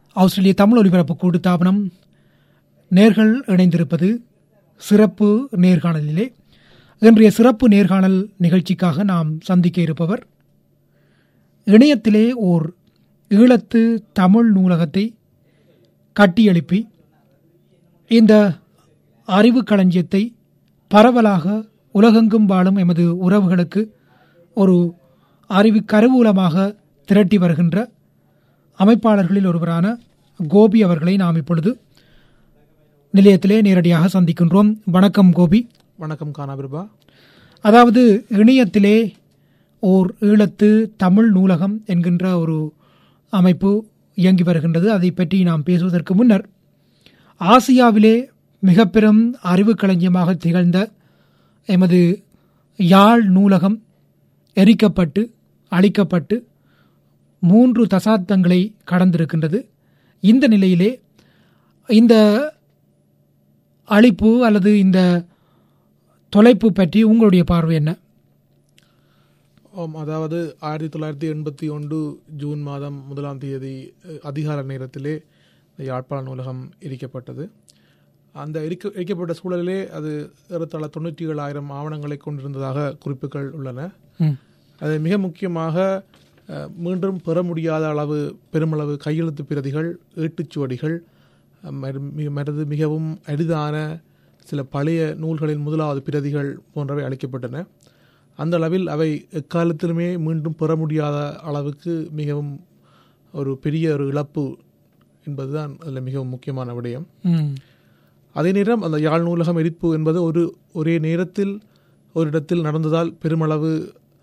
ஆஸ்திரேலிய தமிழ் ஒலிபரப்பு கூட்டுத்தாபனம் நேர்கள் இணைந்திருப்பது சிறப்பு நேர்காணலிலே இன்றைய சிறப்பு நேர்காணல் நிகழ்ச்சிக்காக நாம் சந்திக்க இருப்பவர் இணையத்திலே ஓர் ஈழத்து தமிழ் நூலகத்தை கட்டியெழுப்பி இந்த அறிவு களஞ்சியத்தை பரவலாக உலகெங்கும் வாழும் எமது உறவுகளுக்கு ஒரு அறிவு கருவூலமாக திரட்டி வருகின்ற அமைப்பாளர்களில் ஒருவரான கோபி அவர்களை நாம் இப்பொழுது நிலையத்திலே நேரடியாக சந்திக்கின்றோம் வணக்கம் கோபி வணக்கம் கானாபிரபா அதாவது இணையத்திலே ஓர் ஈழத்து தமிழ் நூலகம் என்கின்ற ஒரு அமைப்பு இயங்கி வருகின்றது அதை பற்றி நாம் பேசுவதற்கு முன்னர் ஆசியாவிலே மிக பெரும் அறிவு களஞ்சியமாக திகழ்ந்த எமது யாழ் நூலகம் எரிக்கப்பட்டு அழிக்கப்பட்டு மூன்று தசாப்தங்களை கடந்திருக்கின்றது இந்த நிலையிலே இந்த அழிப்பு அல்லது இந்த தொலைப்பு பற்றி உங்களுடைய பார்வை என்ன ஆம் அதாவது ஆயிரத்தி தொள்ளாயிரத்தி எண்பத்தி ஒன்று ஜூன் மாதம் முதலாம் தேதி அஹ், அதிகால நேரத்திலே இந்த யாழ்ப்பாண நூலகம் எரிக்கப்பட்டது அந்த எரிக்க எரிக்கப்பட்ட சூழலிலே அது ஏறத்தாழ தொண்ணூற்றி ஏழாயிரம் ஆவணங்களை கொண்டிருந்ததாக குறிப்புகள் உள்ளன ம். அது மிக முக்கியமாக அஹ், மீண்டும் பெற முடியாத அளவு பெருமளவு கையெழுத்து பிரதிகள் ஏட்டுச்சுவடிகள் அஹ், மறு- மிக- மற்றது மிகவும் அரிதான சில பழைய நூல்களின் முதலாவது பிரதிகள் போன்றவை அளிக்கப்பட்டன அந்த அளவில் அவை எக்காலத்திலுமே மீண்டும் பெற முடியாத அளவுக்கு மிகவும் ஒரு பெரிய ஒரு இழப்பு என்பதுதான் அதில் மிகவும் முக்கியமான விடயம் ம். அதே நேரம் அந்த யாழ் நூலகம் எரிப்பு என்பது ஒரு ஒரே நேரத்தில் ஒரு இடத்தில் நடந்ததால் பெருமளவு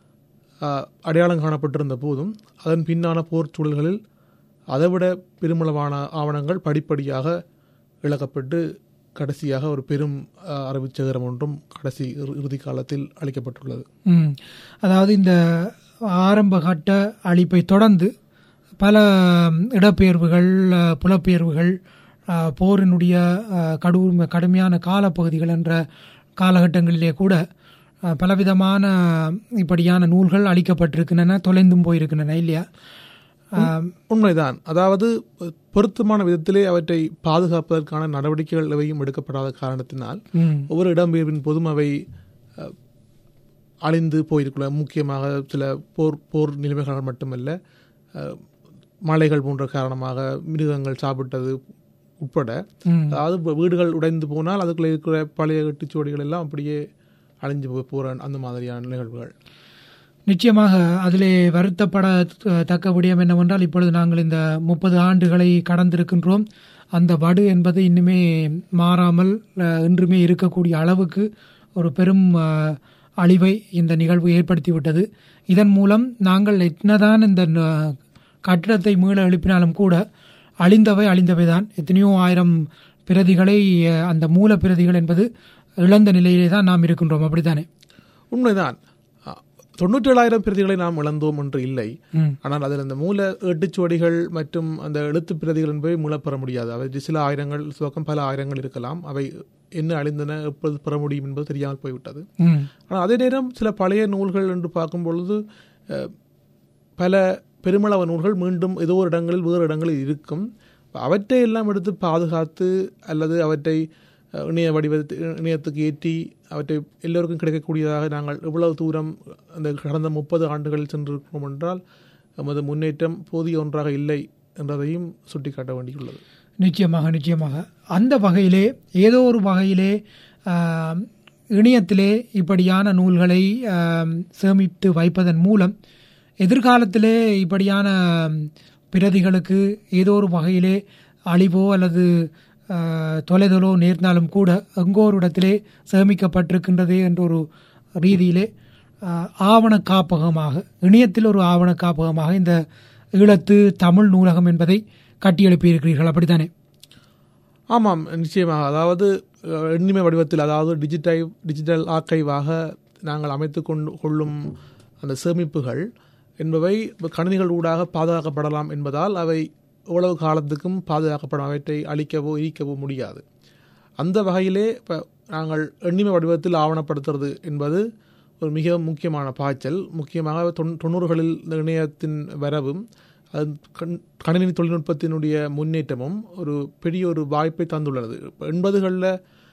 ஆ, அடையாளம் காணப்பட்டிருந்த போதும் அதன் பின்னான போர் சூழல்களில் அதைவிட பெருமளவான ஆவணங்கள் படிப்படியாக இழக்கப்பட்டு கடைசியாக ஒரு பெரும் ஆ, அறிவுச் சேகரம் ஒன்றும் கடைசி இறு- இறுதி காலத்தில் அளிக்கப்பட்டுள்ளது ம். அதாவது இந்த ஆரம்ப கட்ட அழிப்பை தொடர்ந்து பல இடப்பெயர்வுகள் அஹ், புலப்பெயர்வுகள் அஹ், போரினுடைய அஹ், கடும் கடுமையான காலப்பகுதிகள் என்ற காலகட்டங்களிலே கூட அஹ், பலவிதமான இப்படியான நூல்கள் அளிக்கப்பட்டிருக்கின்றன தொலைந்தும் போயிருக்கின்றன இல்லையா அஹ், உண்மைதான் அதாவது பொருத்தமான விதத்திலே அவற்றை பாதுகாப்பதற்கான நடவடிக்கைகள் எவையும் எடுக்கப்படாத காரணத்தினால் ம். ஒவ்வொரு இடம்பெயர்வின் போதும் அவை அஹ், அழிந்து போயிருக்கல முக்கியமாக சில போர் போர் நிலைமைகள் மட்டுமல்ல அஹ், மழைகள் போன்ற காரணமாக மிருகங்கள் சாப்பிட்டது உட்பட ம். அதாவது வீ- வீடுகள் உடைந்து போனால் அதுக்குள்ள இருக்கிற பழைய வெட்டுச்சுவடிகள் எல்லாம் அப்படியே அழிஞ்சு போ- போற அந்த மாதிரியான நிகழ்வுகள் நிச்சயமாக அதிலே வருத்தப்பட த- தக்க விடயம் என்னவென்றால் இப்பொழுது நாங்கள் இந்த முப்பது ஆண்டுகளை கடந்திருக்கின்றோம் அந்த வடு என்பது இன்னுமே மாறாமல் அஹ், இன்றுமே இருக்கக்கூடிய அளவுக்கு ஒரு பெரும் அஹ், அழிவை இந்த நிகழ்வு ஏற்படுத்திவிட்டது இதன் மூலம் நாங்கள் என்னதான் இந்த ந- கட்டிடத்தை மீள எழுப்பினாலும் கூட அழிந்தவை அழிந்தவை தான் எத்தனையோ ஆயிரம் பிரதிகளை அஹ், அந்த மூல பிரதிகள் என்பது இழந்த நிலையிலே தான் நாம் இருக்கின்றோம் அப்படித்தானே உண்மைதான் அஹ், தொண்ணூற்றி ஏழாயிரம் பிரதிகளை நாம் இழந்தோம் என்று இல்லை ம் ஆனால் அதில் அந்த மூல ஏட்டுச்சுவடிகள் மற்றும் அந்த எழுத்து பிரதிகள் என்பவை மூலப்பெற முடியாது அவை சில ஆயிரங்கள் துவக்கம் பல ஆயிரங்கள் இருக்கலாம் அவை என்ன அழிந்தன எப்பொழுது பெற முடியும் என்பது தெரியாமல் போய்விட்டது ம் ஆனால் அதே நேரம் சில பழைய நூல்கள் என்று பார்க்கும் பொழுது அஹ், பல பெருமளவு நூல்கள் மீண்டும் ஏதோ ஒரு இடங்களில் வேறு இடங்களில் இருக்கும் அவற்றை எல்லாம் எடுத்து பாதுகாத்து அல்லது அவற்றை அஹ், இணைய வடிவத்து இணையத்துக்கு ஏற்றி அவற்றை எல்லோருக்கும் கிடைக்கக்கூடியதாக நாங்கள் எவ்வளவு தூரம் அந்த கடந்த முப்பது ஆண்டுகளில் சென்றிருக்கிறோம் என்றால் நமது முன்னேற்றம் போதிய ஒன்றாக இல்லை என்றதையும் சுட்டிக்காட்ட வேண்டியுள்ளது நிச்சயமாக நிச்சயமாக அந்த வகையிலே ஏதோ ஒரு வகையிலே ஆம், இணையத்திலே இப்படியான நூல்களை ஆம், சேமித்து வைப்பதன் மூலம் எதிர்காலத்திலே இப்படியான ஆம், பிரதிகளுக்கு ஏதோ ஒரு வகையிலே அழிவோ அல்லது ஆ, தொலைதலோ நேர்ந்தாலும் கூட எங்கோ ஒரு இடத்திலே சேமிக்கப்பட்டிருக்கின்றது என்ற ஒரு ரீதியிலே ஆ, ஆவண காப்பகமாக இணையத்தில் ஒரு ஆவண காப்பகமாக இந்த ஈழத்து தமிழ் நூலகம் என்பதை கட்டியெழுப்பியிருக்கிறீர்கள் அப்படித்தானே ஆமாம் நிச்சயமாக அதாவது அஹ், எண்ணிமை வடிவத்தில் அதாவது டிஜிட்டை டிஜிட்டல் ஆர்கைவாக நாங்கள் அமைத்து கொண்டு கொள்ளும் அந்த சேமிப்புகள் என்பவை இப்ப கணினிகள் ஊடாக பாதுகாக்கப்படலாம் என்பதால் அவை எவ்வளவு காலத்துக்கும் பாதுகாக்கப்படும் அவற்றை அழிக்கவோ எரிக்கவோ முடியாது அந்த வகையிலே இப்போ நாங்கள் எண்ணிமை வடிவத்தில் ஆவணப்படுத்துறது என்பது ஒரு மிக முக்கியமான பாய்ச்சல் முக்கியமாக தொண் தொண்ணூறுகளில் இந்த இணையத்தின் வரவும் அது கண்- கணினி தொழில்நுட்பத்தினுடைய முன்னேற்றமும் ஒரு பெரிய ஒரு வாய்ப்பை தந்துள்ளது எண்பதுகளில்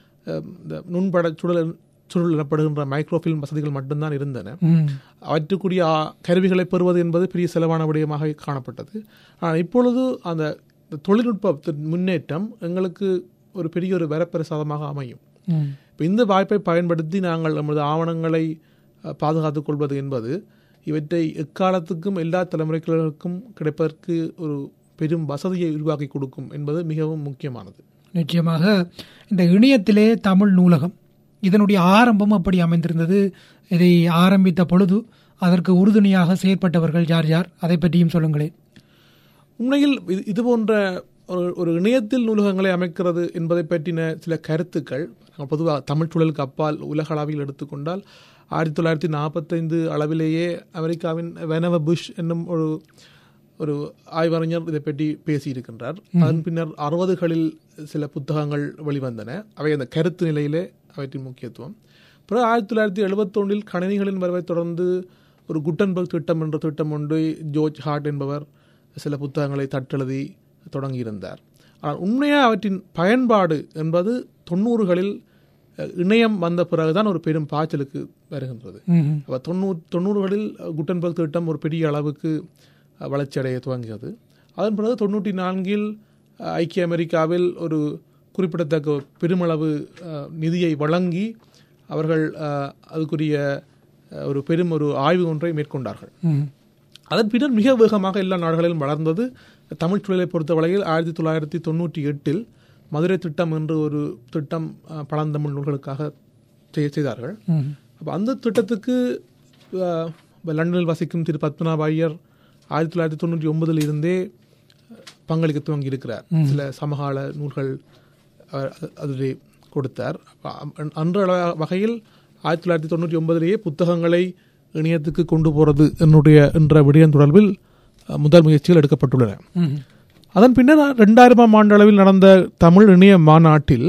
இந்த நுண்பட சுடல் சுருள் எனப்படுகின்ற மைக்ரோஃபில்ம் வசதிகள் மட்டும்தான் இருந்தன ம் அவற்றுக்குரிய ஆ- கருவிகளை பெறுவது என்பது பெரிய செலவான விடயமாக காணப்பட்டது ஆனால் இப்பொழுது அந்த இந்த தொழில்நுட்ப முன்னேற்றம் எங்களுக்கு ஒரு பெரிய ஒரு வரப்பிரசாதமாக அமையும் ம் இப்போ இந்த வாய்ப்பை பயன்படுத்தி நாங்கள் நமது ஆவணங்களை அஹ், பாதுகாத்துக் கொள்வது என்பது இவற்றை எக்காலத்துக்கும் எல்லா தலைமுறைகளுக்கும் கிடைப்பதற்கு ஒரு பெரும் வசதியை உருவாக்கி கொடுக்கும் என்பது மிகவும் முக்கியமானது நிச்சயமாக இந்த இணையத்திலே தமிழ் நூலகம் இதனுடைய ஆரம்பம் அப்படி அமைந்திருந்தது இதை ஆரம்பித்த பொழுது அதற்கு உறுதுணையாக செயற்பட்டவர்கள் யார் யார் அதை பற்றியும் சொல்லுங்களேன் உண்மையில் இது இது போன்ற ஒரு ஒரு இணையத்தில் நூலகங்களை அமைக்கிறது என்பதை பற்றின சில கருத்துக்கள் பொதுவாக தமிழ் சூழலுக்கு அப்பால் உலக அளவில் எடுத்துக்கொண்டால் ஆயிரத்தி தொள்ளாயிரத்தி நாற்பத்தைந்து அளவிலேயே அமெரிக்காவின் வெனவ புஷ் என்னும் ஒரு ஒரு ஆய்வறிஞர் இதை பற்றி பேசியிருக்கின்றார் அதன் பின்னர் அறுபதுகளில் சில புத்தகங்கள் வெளிவந்தன அவை அந்த கருத்து நிலையிலே அவற்றின் முக்கியத்துவம் பிறகு ஆயிரத்தி தொள்ளாயிரத்தி எழுபத்தொன்னில் கணினிகளின் வரவை தொடர்ந்து ஒரு குட்டன்பர்க் திட்டம் என்ற திட்டம் ஒன்று ஜோர்ஜ் ஹார்ட் என்பவர் சில புத்தகங்களை தட்டெழுதி தொடங்கியிருந்தார் ஆனால் உண்மையாக அவற்றின் பயன்பாடு என்பது தொண்ணூறுகளில் அஹ், இணையம் வந்த பிறகுதான் ஒரு பெரும் பாய்ச்சலுக்கு வருகின்றது ம் அப்ப தொண்ணூறு தொண்ணூறுகளில் குட்டன்பர்க் திட்டம் ஒரு பெரிய அளவுக்கு அஹ், வளர்ச்சியடைய துவங்கியது அதன் பிறகு தொண்ணூற்றி நான்கில் அஹ், ஐக்கிய அமெரிக்காவில் ஒரு குறிப்பிடத்தக்க பெருமளவு அஹ், நிதியை வழங்கி அவர்கள் அஹ், அதுக்குரிய அஹ், ஒரு பெரும் ஒரு ஆய்வு ஒன்றை மேற்கொண்டார்கள் ம் அதன் பின்னர் மிக வேகமாக எல்லா நாடுகளிலும் வளர்ந்தது தமிழ் சூழலை பொறுத்தவரையில் ஆயிரத்தி தொள்ளாயிரத்தி தொண்ணூற்றி எட்டில் மதுரை திட்டம் என்று ஒரு திட்டம் அஹ், பழந்தமிழ் நூல்களுக்காக செய்- செய்தார்கள் ம் அப்போ அந்த திட்டத்துக்கு அஹ், லண்டனில் வசிக்கும் திரு பத்மநாப ஐயர் ஆயிரத்தி தொள்ளாயிரத்தி தொண்ணூற்றி ஒன்பதில் இருந்தே பங்களிக்க துவங்கி இருக்கிறார் சில சமகால நூல்கள் அவர் அது- அதிலே கொடுத்தார் அப்ப அ- அன்ற அள- வகையில் ஆயிரத்தி தொள்ளாயிரத்தி தொண்ணூற்றி ஒன்பதிலேயே புத்தகங்களை இணையத்துக்கு கொண்டு போறது என்னுடைய என்ற விடயம் தொடர்பில் அஹ், முதல் முயற்சிகள் எடுக்கப்பட்டுள்ளன ம் அதன் பின்னர் ரெண்டாயிரமாம் ஆண்டு அளவில் நடந்த தமிழ் இணைய மாநாட்டில்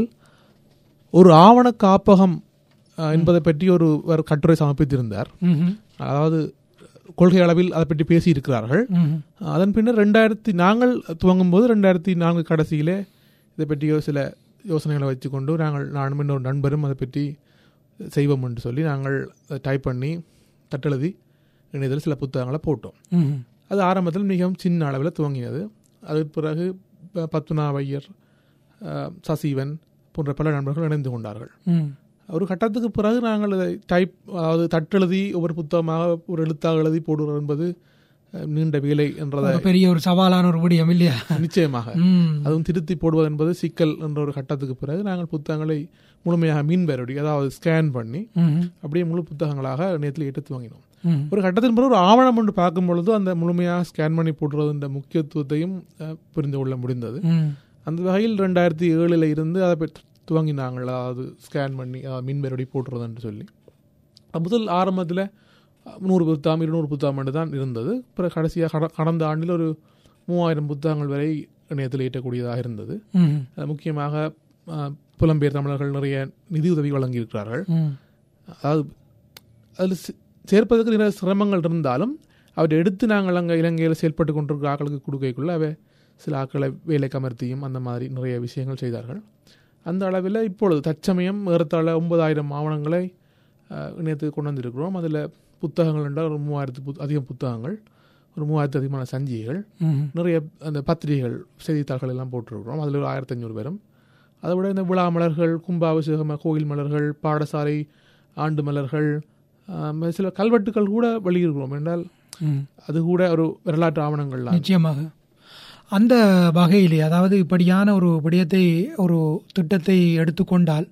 ஒரு ஆவண காப்பகம் அஹ், என்பதை பற்றி ஒரு ஒரு கட்டுரை சமர்ப்பித்திருந்தார் ம் அதாவது கொள்கை அளவில் அதை பற்றி பேசியிருக்கிறார்கள் ம் அதன் பின்னர் ரெண்டாயிரத்தி நாங்கள் துவங்கும் போது ரெண்டாயிரத்தி நான்கு கடைசியிலே இதை பற்றியோ சில யோசனைகளை வச்சுக்கொண்டு நாங்கள் நானும் இன்னொரு நண்பரும் அதை பற்றி செய்வோம் என்று சொல்லி நாங்கள் டைப் பண்ணி தட்டெழுதி இணையத்தில் சில புத்தகங்களை போட்டோம் ம் அது ஆரம்பத்தில் மிகவும் சின்ன அளவில் துவங்கியது அதற்கு பிறகு ப- பத்மநாப ஐயர் அஹ், சசிவன் போன்ற பல நண்பர்கள் இணைந்து கொண்டார்கள் ம் ஒரு கட்டத்துக்கு பிறகு நாங்கள் அதை டைப் அதாவது தட்டெழுதி ஒவ்வொரு புத்தகமாக ஒரு எழுத்தாக எழுதி போடுவது என்பது அஹ், நீண்ட வேலை என்றதை ஒரு பெரிய ஒரு சவாலான ஒரு விடயம் இல்லையா நிச்சயமாக ம் அதுவும் திருத்தி போடுவது என்பது சிக்கல் என்ற ஒரு கட்டத்துக்கு பிறகு நாங்கள் புத்தகங்களை முழுமையாக மீன்பேரடி அதாவது ஸ்கேன் பண்ணி ம் அப்படியே முழு புத்தகங்களாக இணையத்தில் ஏற்று துவங்கினோம் ம் ஒரு கட்டத்தின் பிறகு ஒரு ஆவணம் ஒன்று பார்க்கும் பொழுது அந்த முழுமையாக ஸ்கேன் பண்ணி போடுறதுன்ற முக்கியத்துவத்தையும் அஹ், புரிந்து கொள்ள முடிந்தது ம் அந்த வகையில் ரெண்டாயிரத்தி ஏழில் இருந்து அதை பற்றி துவங்கினாங்கள் அதாவது ஸ்கேன் பண்ணி அதாவது மின்மேரடி போட்டுறதுன்னு சொல்லி அது முதல் ஆரம்பத்தில் நூறு புத்தகம் இருநூறு புத்தகம் மட்டும் தான் இருந்தது பிறகு கடைசியாக கட கடந்த ஆண்டில் ஒரு மூவாயிரம் புத்தகங்கள் வரை இணையத்தில் ஏற்றக்கூடியதாக இருந்தது ம் அது முக்கியமாக அஹ், புலம்பெயர் தமிழர்கள் நிறைய நிதியுதவி வழங்கியிருக்கிறார்கள் ம் அதாவது அதில் சே- சேர்ப்பதற்கு நிறைய சிரமங்கள் இருந்தாலும் அவற்றை எடுத்து நாங்கள் அங்கே இலங்கையில் செயல்பட்டு கொண்டிருக்கிற ஆட்களுக்கு கொடுக்கக்குள்ள அவை சில ஆட்களை வேலைக்கு அமர்த்தியும் அந்த மாதிரி நிறைய விஷயங்கள் செய்தார்கள் அந்த அளவில் இப்பொழுது தற்சமயம் ஏறத்தாழ ஒன்பதாயிரம் ஆவணங்களை அஹ், இணையத்துக்கு கொண்டு வந்திருக்கிறோம் அதில் புத்தகங்கள் என்றால் ஒரு மூவாயிரத்து புத் அதிகம் புத்தகங்கள் ஒரு மூவாயிரத்து அதிகமான சஞ்சிகைகள் ம் நிறைய அந்த பத்திரிகைகள் செய்தித்தாள்கள் எல்லாம் போட்டிருக்கிறோம் அதில் ஒரு ஆயிரத்தி ஐநூறு பேரும் அதை விட இந்த விழா மலர்கள் கும்பாபிஷேகம் கோயில் மலர்கள் பாடசாலை ஆண்டு மலர்கள் ஆம், சில கல்வெட்டுக்கள் கூட வெளியிடுகிறோம் என்றால் ம் அது கூட ஒரு வரலாற்று ஆவணங்கள்லாம் நிச்சயமாக அந்த வகையிலே அதாவது இப்படியான ஒரு விடயத்தை ஒரு திட்டத்தை எடுத்துக்கொண்டால்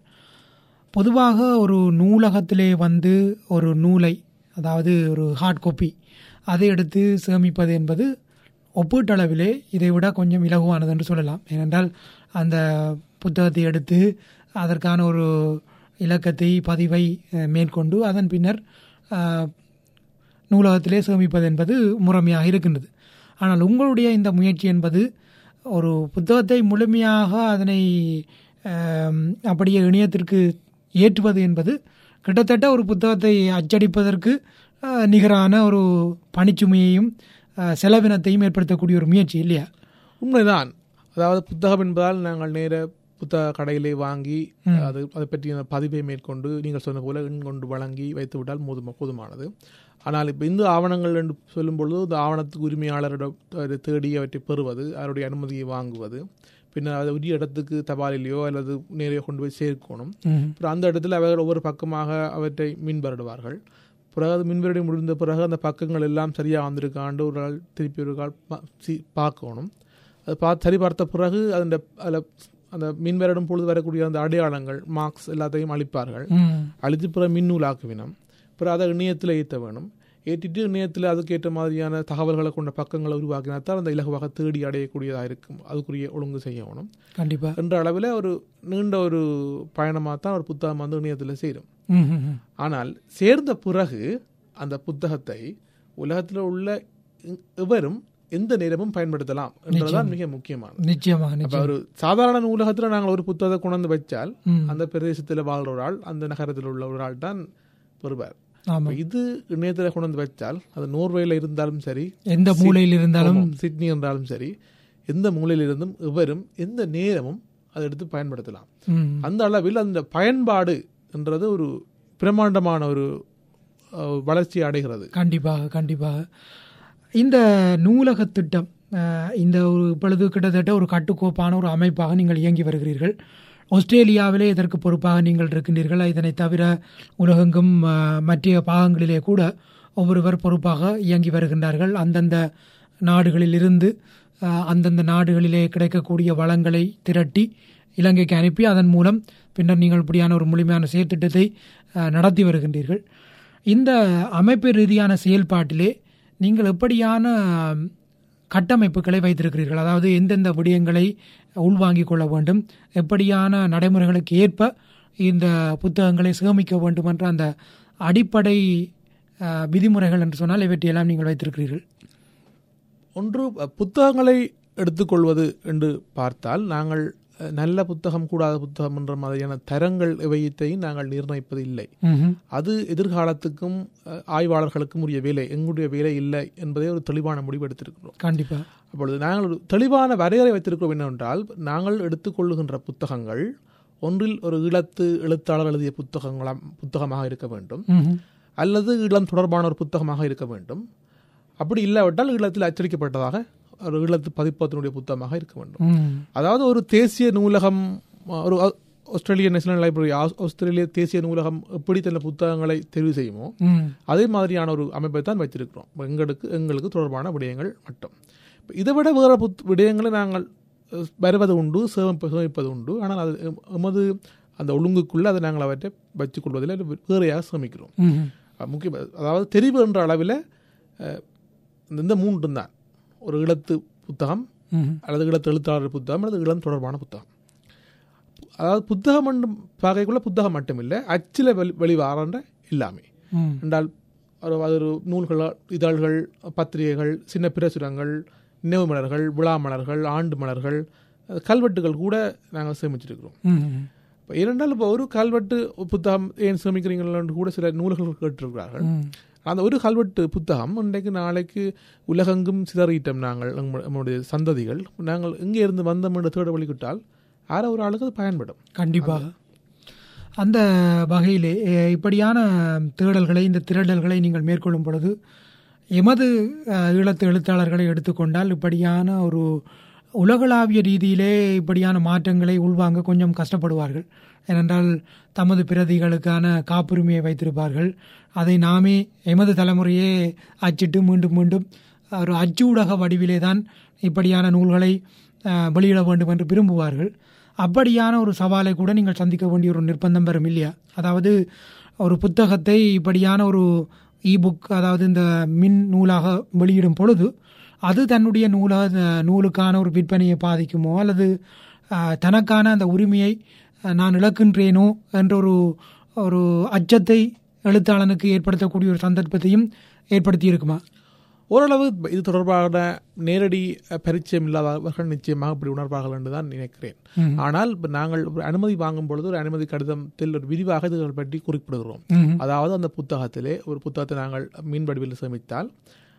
பொதுவாக ஒரு நூலகத்திலே வந்து ஒரு நூலை அதாவது ஒரு ஹார்ட் காப்பி அதை எடுத்து சேமிப்பது என்பது ஒப்பீட்டளவிலே இதை விட கொஞ்சம் இலகுவானது என்று சொல்லலாம் ஏனென்றால் அந்த புத்தகத்தை எடுத்து அதற்கான ஒரு இலக்கத்தை பதிவை அஹ், மேற்கொண்டு அதன் பின்னர் அஹ், நூலகத்திலே சேமிப்பது என்பது முறைமையாக இருக்கின்றது ஆனால் உங்களுடைய இந்த முயற்சி என்பது ஒரு புத்தகத்தை முழுமையாக அதனை ஆம், அப்படியே இணையத்திற்கு ஏற்றுவது என்பது கிட்டத்தட்ட ஒரு புத்தகத்தை அச்சடிப்பதற்கு ஆ, நிகரான ஒரு பணிச்சுமையையும் அஹ், செலவினத்தையும் ஏற்படுத்தக்கூடிய ஒரு முயற்சி இல்லையா உண்மைதான் அதாவது புத்தகம் என்பதால் நாங்கள் நேர புத்தக கடையிலே வாங்கி அது அதை பற்றிய பதிவை மேற்கொண்டு நீங்கள் சொன்ன போல எண் கொண்டு வழங்கி வைத்து விட்டால் போதுமா போதுமானது ஆனால் இப்போ இந்த ஆவணங்கள் என்று சொல்லும் பொழுது இந்த ஆவணத்துக்கு உரிமையாளரிடம் அதை தேடி அவற்றை பெறுவது அவருடைய அனுமதியை வாங்குவது பின்னர் அதை உரிய இடத்துக்கு தபாலிலேயோ அல்லது நேரையோ கொண்டு போய் சேர்க்கணும் ம். அப்புறம் அந்த இடத்துல அவர்கள் ஒவ்வொரு பக்கமாக அவற்றை மின்பரிடுவார்கள் பிறகு அது மின்பரிட முடிந்த பிறகு அந்த பக்கங்கள் எல்லாம் சரியாக வந்திருக்காண்டு ஒரு நாள் திருப்பி ஒரு கால் பா- சி- பார்க்கணும் அது பார்த்து சரி பார்த்த பிறகு அந்த அதில் அந்த மின்வரிடும் பொழுது வரக்கூடிய அந்த அடையாளங்கள் மார்க்ஸ் எல்லாத்தையும் அழிப்பார்கள் ம். அழித்து பிறகு மின்னூலாக்குவினம் பிறகு அதை இணையத்தில் ஏற்ற வேணும் ஏற்றிட்டு இணையத்தில் அதுக்கேற்ற மாதிரியான தகவல்களை கொண்ட பக்கங்களை உருவாக்கினாத்தான் அந்த இலகுவாக தேடி அடையக்கூடியதாக இருக்கும் அதுக்குரிய ஒழுங்கு செய்யணும் கண்டிப்பா என்ற அளவில் ஒரு நீண்ட ஒரு பயணமாக தான் ஒரு புத்தகம் வந்து இணையத்தில் சேரும் ம், ம், ம். ஆனால் சேர்ந்த பிறகு அந்த புத்தகத்தை உலகத்தில் உள்ள எ- எவரும் எந்த நேரமும் பயன்படுத்தலாம் என்றதுதான் மிக முக்கியமானது நிச்சயமாக அப்ப நிச்சயம் ஒரு சாதாரண நூலகத்துல நாங்கள் ஒரு புத்தகத்தை கொண்டு வச்சால் ம். அந்த பிரதேசத்தில் வாழ்ற ஒரு ஆள் அந்த நகரத்தில் உள்ள ஒரு ஆள் தான் பெறுவார் ஆமா அப்ப இது இணையத்தில் கொண்டு வந்து வச்சால் அது நோர்வேல இருந்தாலும் சரி எந்த மூலையில் இருந்தாலும் ஆமாம், சிட்னி என்றாலும் சரி எந்த மூலையில் இருந்தும் எவரும் எந்த நேரமும் அதை எடுத்து பயன்படுத்தலாம் ம். அந்த அளவில் அந்த பயன்பாடு என்றது ஒரு பிரம்மாண்டமான ஒரு அஹ், வளர்ச்சி அடைகிறது கண்டிப்பாக கண்டிப்பாக இந்த நூலக திட்டம் அஹ், இந்த ஒரு இப்பொழுது கிட்டத்தட்ட ஒரு கட்டுக்கோப்பான ஒரு அமைப்பாக நீங்கள் இயங்கி வருகிறீர்கள் ஆஸ்திரேலியாவிலே இதற்கு பொறுப்பாக நீங்கள் இருக்கின்றீர்கள் இதனை தவிர உலகெங்கும் அஹ், மற்ற பாகங்களிலே கூட ஒவ்வொருவர் பொறுப்பாக இயங்கி வருகின்றார்கள் அந்தந்த நாடுகளில் இருந்து அஹ், அந்தந்த நாடுகளிலே கிடைக்கக்கூடிய வளங்களை திரட்டி இலங்கைக்கு அனுப்பி அதன் மூலம் பின்னர் நீங்கள் இப்படியான ஒரு முழுமையான செயற்திட்டத்தை அஹ், நடத்தி வருகின்றீர்கள் இந்த அமைப்பு ரீதியான செயல்பாட்டிலே நீங்கள் எப்படியான அஹ், கட்டமைப்புகளை வைத்திருக்கிறீர்கள் அதாவது எந்தெந்த விடயங்களை உள்வாங்கிக் கொள்ள வேண்டும் எப்படியான நடைமுறைகளுக்கு ஏற்ப இந்த புத்தகங்களை சேமிக்க வேண்டும் என்ற அந்த அடிப்படை அஹ், விதிமுறைகள் என்று சொன்னால் இவற்றையெல்லாம் நீங்கள் வைத்திருக்கிறீர்கள் ஒன்று அஹ், புத்தகங்களை எடுத்துக்கொள்வது என்று பார்த்தால் நாங்கள் அஹ், நல்ல புத்தகம் கூடாத புத்தகம் என்ற மாதிரியான தரங்கள் எவையத்தையும் நாங்கள் நிர்ணயிப்பது இல்லை ம்ஹும். அது எதிர்காலத்துக்கும் அஹ், ஆய்வாளர்களுக்கும் உரிய வேலை எங்களுடைய வேலை இல்லை என்பதை ஒரு தெளிவான முடிவு எடுத்திருக்கிறோம் கண்டிப்பா அப்பொழுது நாங்கள் ஒரு தெளிவான வரையறை வைத்திருக்கிறோம் என்னவென்றால் நாங்கள் எடுத்துக்கொள்ளுகின்ற புத்தகங்கள் ஒன்றில் ஒரு ஈழத்து எழுத்தாளர் எழுதிய புத்தகங்களாம் புத்தகமாக இருக்க வேண்டும் ம்ஹும். அல்லது ஈழம் தொடர்பான ஒரு புத்தகமாக இருக்க வேண்டும் அப்படி இல்லாவிட்டால் ஈழத்தில் அச்சடிக்கப்பட்டதாக ஒரு ஈழத்து பதிப்பத்தினுடைய புத்தகமாக இருக்க வேண்டும் ம். அதாவது ஒரு தேசிய நூலகம் ஒரு ஆ- ஆஸ்திரேலிய நேஷனல் லைப்ரரி ஆஸ்- ஆஸ்திரேலிய தேசிய நூலகம் எப்படி தன்னை புத்தகங்களை தெரிவு செய்யுமோ ம். அதே மாதிரியான ஒரு அமைப்பை தான் வைத்திருக்கிறோம் எங்களுக்கு எங்களுக்கு தொடர்பான விடயங்கள் மட்டும் இப்ப இதை விட வேறு புத் விடயங்களை நாங்கள் அஹ், வருவது உண்டு சேமிப்பு சேமிப்பது உண்டு ஆனால் அது எம்- எமது அந்த ஒழுங்குக்குள்ளே அதை நாங்கள் அவற்றை வச்சுக் கொள்வதில் அது வேறையாக சேமிக்கிறோம் ம்ஹும். அஹ், முக்கிய அதாவது தெரிவு என்ற அளவில் அஹ், இந்த- இந்த மூன்று தான் ஒரு இளத்து புத்தகம் ம்ஹும். அல்லது இளத்து எழுத்தாளர் புத்தகம் அல்லது இளம் தொடர்பான புத்தகம் அதாவது புத்தகம் என்றும் பார்க்கக்குள்ள புத்தகம் மட்டுமில்லை அச்சில் வெளி வெளிவாரன்ற எல்லாமே ம். என்றால் ஒரு அது ஒரு நூல்கள் இதழ்கள் பத்திரிகைகள் சின்ன பிரசுரங்கள் நினைவு மலர்கள் விழா மலர்கள் ஆண்டு மலர்கள் அஹ், கல்வெட்டுகள் கூட நாங்கள் சேமிச்சிருக்கிறோம் ம்ஹும். இப்போ இரண்டால் இப்போ ஒரு கல்வெட்டு புத்தகம் ஏன் சேமிக்கிறீங்கன்னு கூட சில நூல்கள் கேட்டிருக்கிறார்கள் ம். அந்த ஒரு கல்வெட்டு புத்தகம் இன்றைக்கு நாளைக்கு உலகெங்கும் சிதறிட்டோம் நாங்கள் நம்ம- நம்முடைய சந்ததிகள் நாங்கள் எங்கே இருந்து வந்தோம் என்று தேட வழிகிட்டால் யாரோ ஒரு ஆளுக்கு அது பயன்படும் கண்டிப்பாக அந்த வகையிலே அஹ், இப்படியான தேடல்களை இந்த திரடல்களை நீங்கள் மேற்கொள்ளும் பொழுது எமது அஹ், ஈழத்து எழுத்தாளர்களை எடுத்துக்கொண்டால் இப்படியான ஒரு உலகளாவிய ரீதியிலே இப்படியான மாற்றங்களை உள்வாங்க கொஞ்சம் கஷ்டப்படுவார்கள் ஏனென்றால் தமது பிரதிகளுக்கான காப்புரிமையை வைத்திருப்பார்கள் அதை நாமே எமது தலைமுறையே அச்சிட்டு மீண்டும் மீண்டும் ஒரு அச்சூடக வடிவிலே தான் இப்படியான நூல்களை அஹ், வெளியிட வேண்டும் என்று விரும்புவார்கள் அப்படியான ஒரு சவாலை கூட நீங்கள் சந்திக்க வேண்டிய ஒரு நிர்பந்தம் வரும் இல்லையா அதாவது ஒரு புத்தகத்தை இப்படியான ஒரு இபுக் அதாவது இந்த மின் நூலாக வெளியிடும் பொழுது அது தன்னுடைய நூலாக நூலுக்கான ஒரு விற்பனையை பாதிக்குமோ அல்லது அஹ், தனக்கான அந்த உரிமையை அஹ், நான் இழக்கின்றேனோ என்ற ஒரு ஒரு அச்சத்தை எழுத்தாளனுக்கு ஏற்படுத்தக்கூடிய ஒரு சந்தர்ப்பத்தையும் ஏற்படுத்தி இருக்குமா ஓரளவு இது தொடர்பான நேரடி அஹ், பரிச்சயம் இல்லாதவர்கள் நிச்சயமாக இப்படி உணர்வார்கள் என்று தான் நினைக்கிறேன் ம். ஆனால் இப்ப நாங்கள் ஒரு அனுமதி வாங்கும் பொழுது ஒரு அனுமதி கடிதத்தில் ஒரு விரிவாக இதுகள் பற்றி குறிப்பிடுகிறோம் ம். அதாவது அந்த புத்தகத்திலே ஒரு புத்தகத்தை நாங்கள் மீன் வடிவில் சேமித்தால்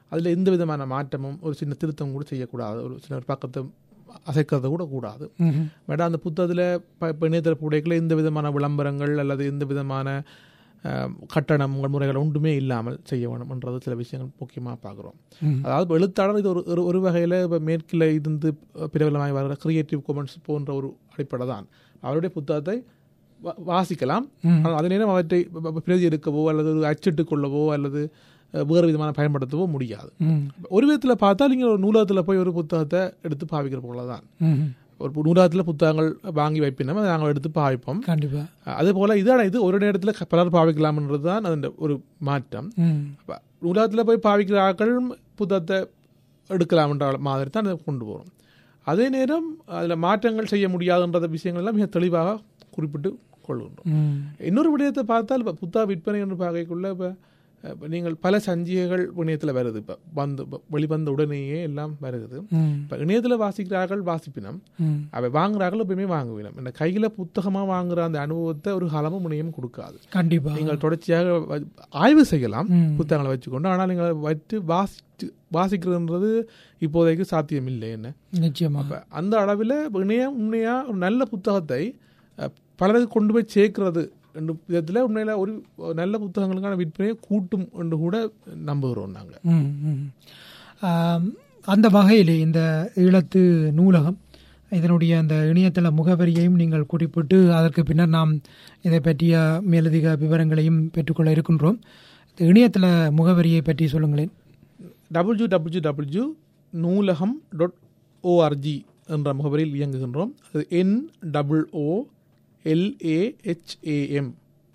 அதில் எந்த விதமான மாற்றமும் ஒரு சின்ன திருத்தம் கூட செய்யக்கூடாது ஒரு சின்ன ஒரு பக்கத்தை அசைக்கிறது கூட கூடாது ம்ஹும். மேடம் அந்த புத்தகத்தில் இப்போ இணையதள புடைகளில் எந்த விதமான விளம்பரங்கள் அல்லது எந்த விதமான அஹ், கட்டணங்கள் முறைகள் ஒன்றுமே இல்லாமல் செய்ய வேணும்ன்றது சில விஷயங்கள் முக்கியமாக பார்க்குறோம் ம். அதாவது இப்ப எழுத்தாளர் இது ஒரு ஒரு ஒரு வகையில் இப்போ மேற்கில் இருந்து பிரபலமாய் வர்ற கிரியேட்டிவ் கொமன்ஸ் போன்ற ஒரு அடிப்படை தான் அவருடைய புத்தகத்தை வா- வாசிக்கலாம் ம். ஆனால் அதே நேரம் அவற்றை ப- ப- பிரதி எடுக்கவோ அல்லது ஒரு அச்சிட்டுக் கொள்ளவோ அல்லது அஹ், வேறு விதமான பயன்படுத்தவோ முடியாது ம். ஒரு விதத்தில் பார்த்தா நீங்கள் ஒரு நூலகத்தில் போய் ஒரு புத்தகத்தை எடுத்து பாவிக்கிற போல தான் ம்ஹும். ஒரு நூலகத்தில் புத்தகங்கள் வாங்கி வைப்பினோம் அதை நாங்கள் எடுத்து பாவிப்போம் கண்டிப்பா அதே போல் இதான இது ஒரு நேரத்தில் பலர் பாவிக்கலாம்ன்றது தான் அதன் ஒரு மாற்றம் ம். அப்ப நூலகத்தில் போய் பாவிக்கிற ஆட்கள் புத்தகத்தை எடுக்கலாம்ன்ற மாதிரி தான் அதை கொண்டு போகிறோம் அதே நேரம் அதில் மாற்றங்கள் செய்ய முடியாதுன்ற விஷயங்கள் எல்லாம் மிக தெளிவாக குறிப்பிட்டு கொள்கின்றோம் ம். இன்னொரு விடயத்தை பார்த்தால் இப்போ புத்தக விற்பனை என்று பார்க்கக்குள்ள இப்போ இப்போ நீங்கள் பல சஞ்சிகைகள் இணையத்தில் வருது இப்போ வந்து இப்ப வெளிவந்த உடனேயே எல்லாம் வருது ம். இப்போ இணையத்தில் வாசிக்கிறார்கள் வாசிப்பினம் ம். அவை வாங்குறார்கள் எப்பயுமே வாங்குவினம் இந்த கையில் புத்தகமாக வாங்குற அந்த அனுபவத்தை ஒரு காலமும் முனையும் கொடுக்காது கண்டிப்பா நீங்கள் தொடர்ச்சியாக வ- ஆய்வு செய்யலாம் ம். புத்தகங்களை வச்சுக்கொண்டு ஆனால் நீங்கள் வச்சு வாசிச்சு வாசிக்கிறதுன்றது இப்போதைக்கு சாத்தியம் இல்லை என்ன நிச்சயமாக அப்ப அந்த அளவில் இணையம் உண்மையா ஒரு நல்ல புத்தகத்தை அஹ், பலருக்கு கொண்டு போய் சேர்க்கிறது என்ற விதத்தில் உண்மையில ஒரு நல்ல புத்தகங்களுக்கான விற்பனையை கூட்டும் என்று கூட நம்புகிறோம் நாங்கள் ம், ம். ஆம், அந்த வகையிலே இந்த ஈழத்து நூலகம் இதனுடைய அந்த இணையதள முகவரியையும் நீங்கள் குறிப்பிட்டு அதற்கு பின்னர் நாம் இதை பற்றிய மேலதிக விவரங்களையும் பெற்றுக்கொள்ள இருக்கின்றோம் இந்த இணையதள முகவரியை பற்றி சொல்லுங்களேன் W W W Noolaham dot ORG என்ற முகவரியில் இயங்குகின்றோம் அது N double O L A H A M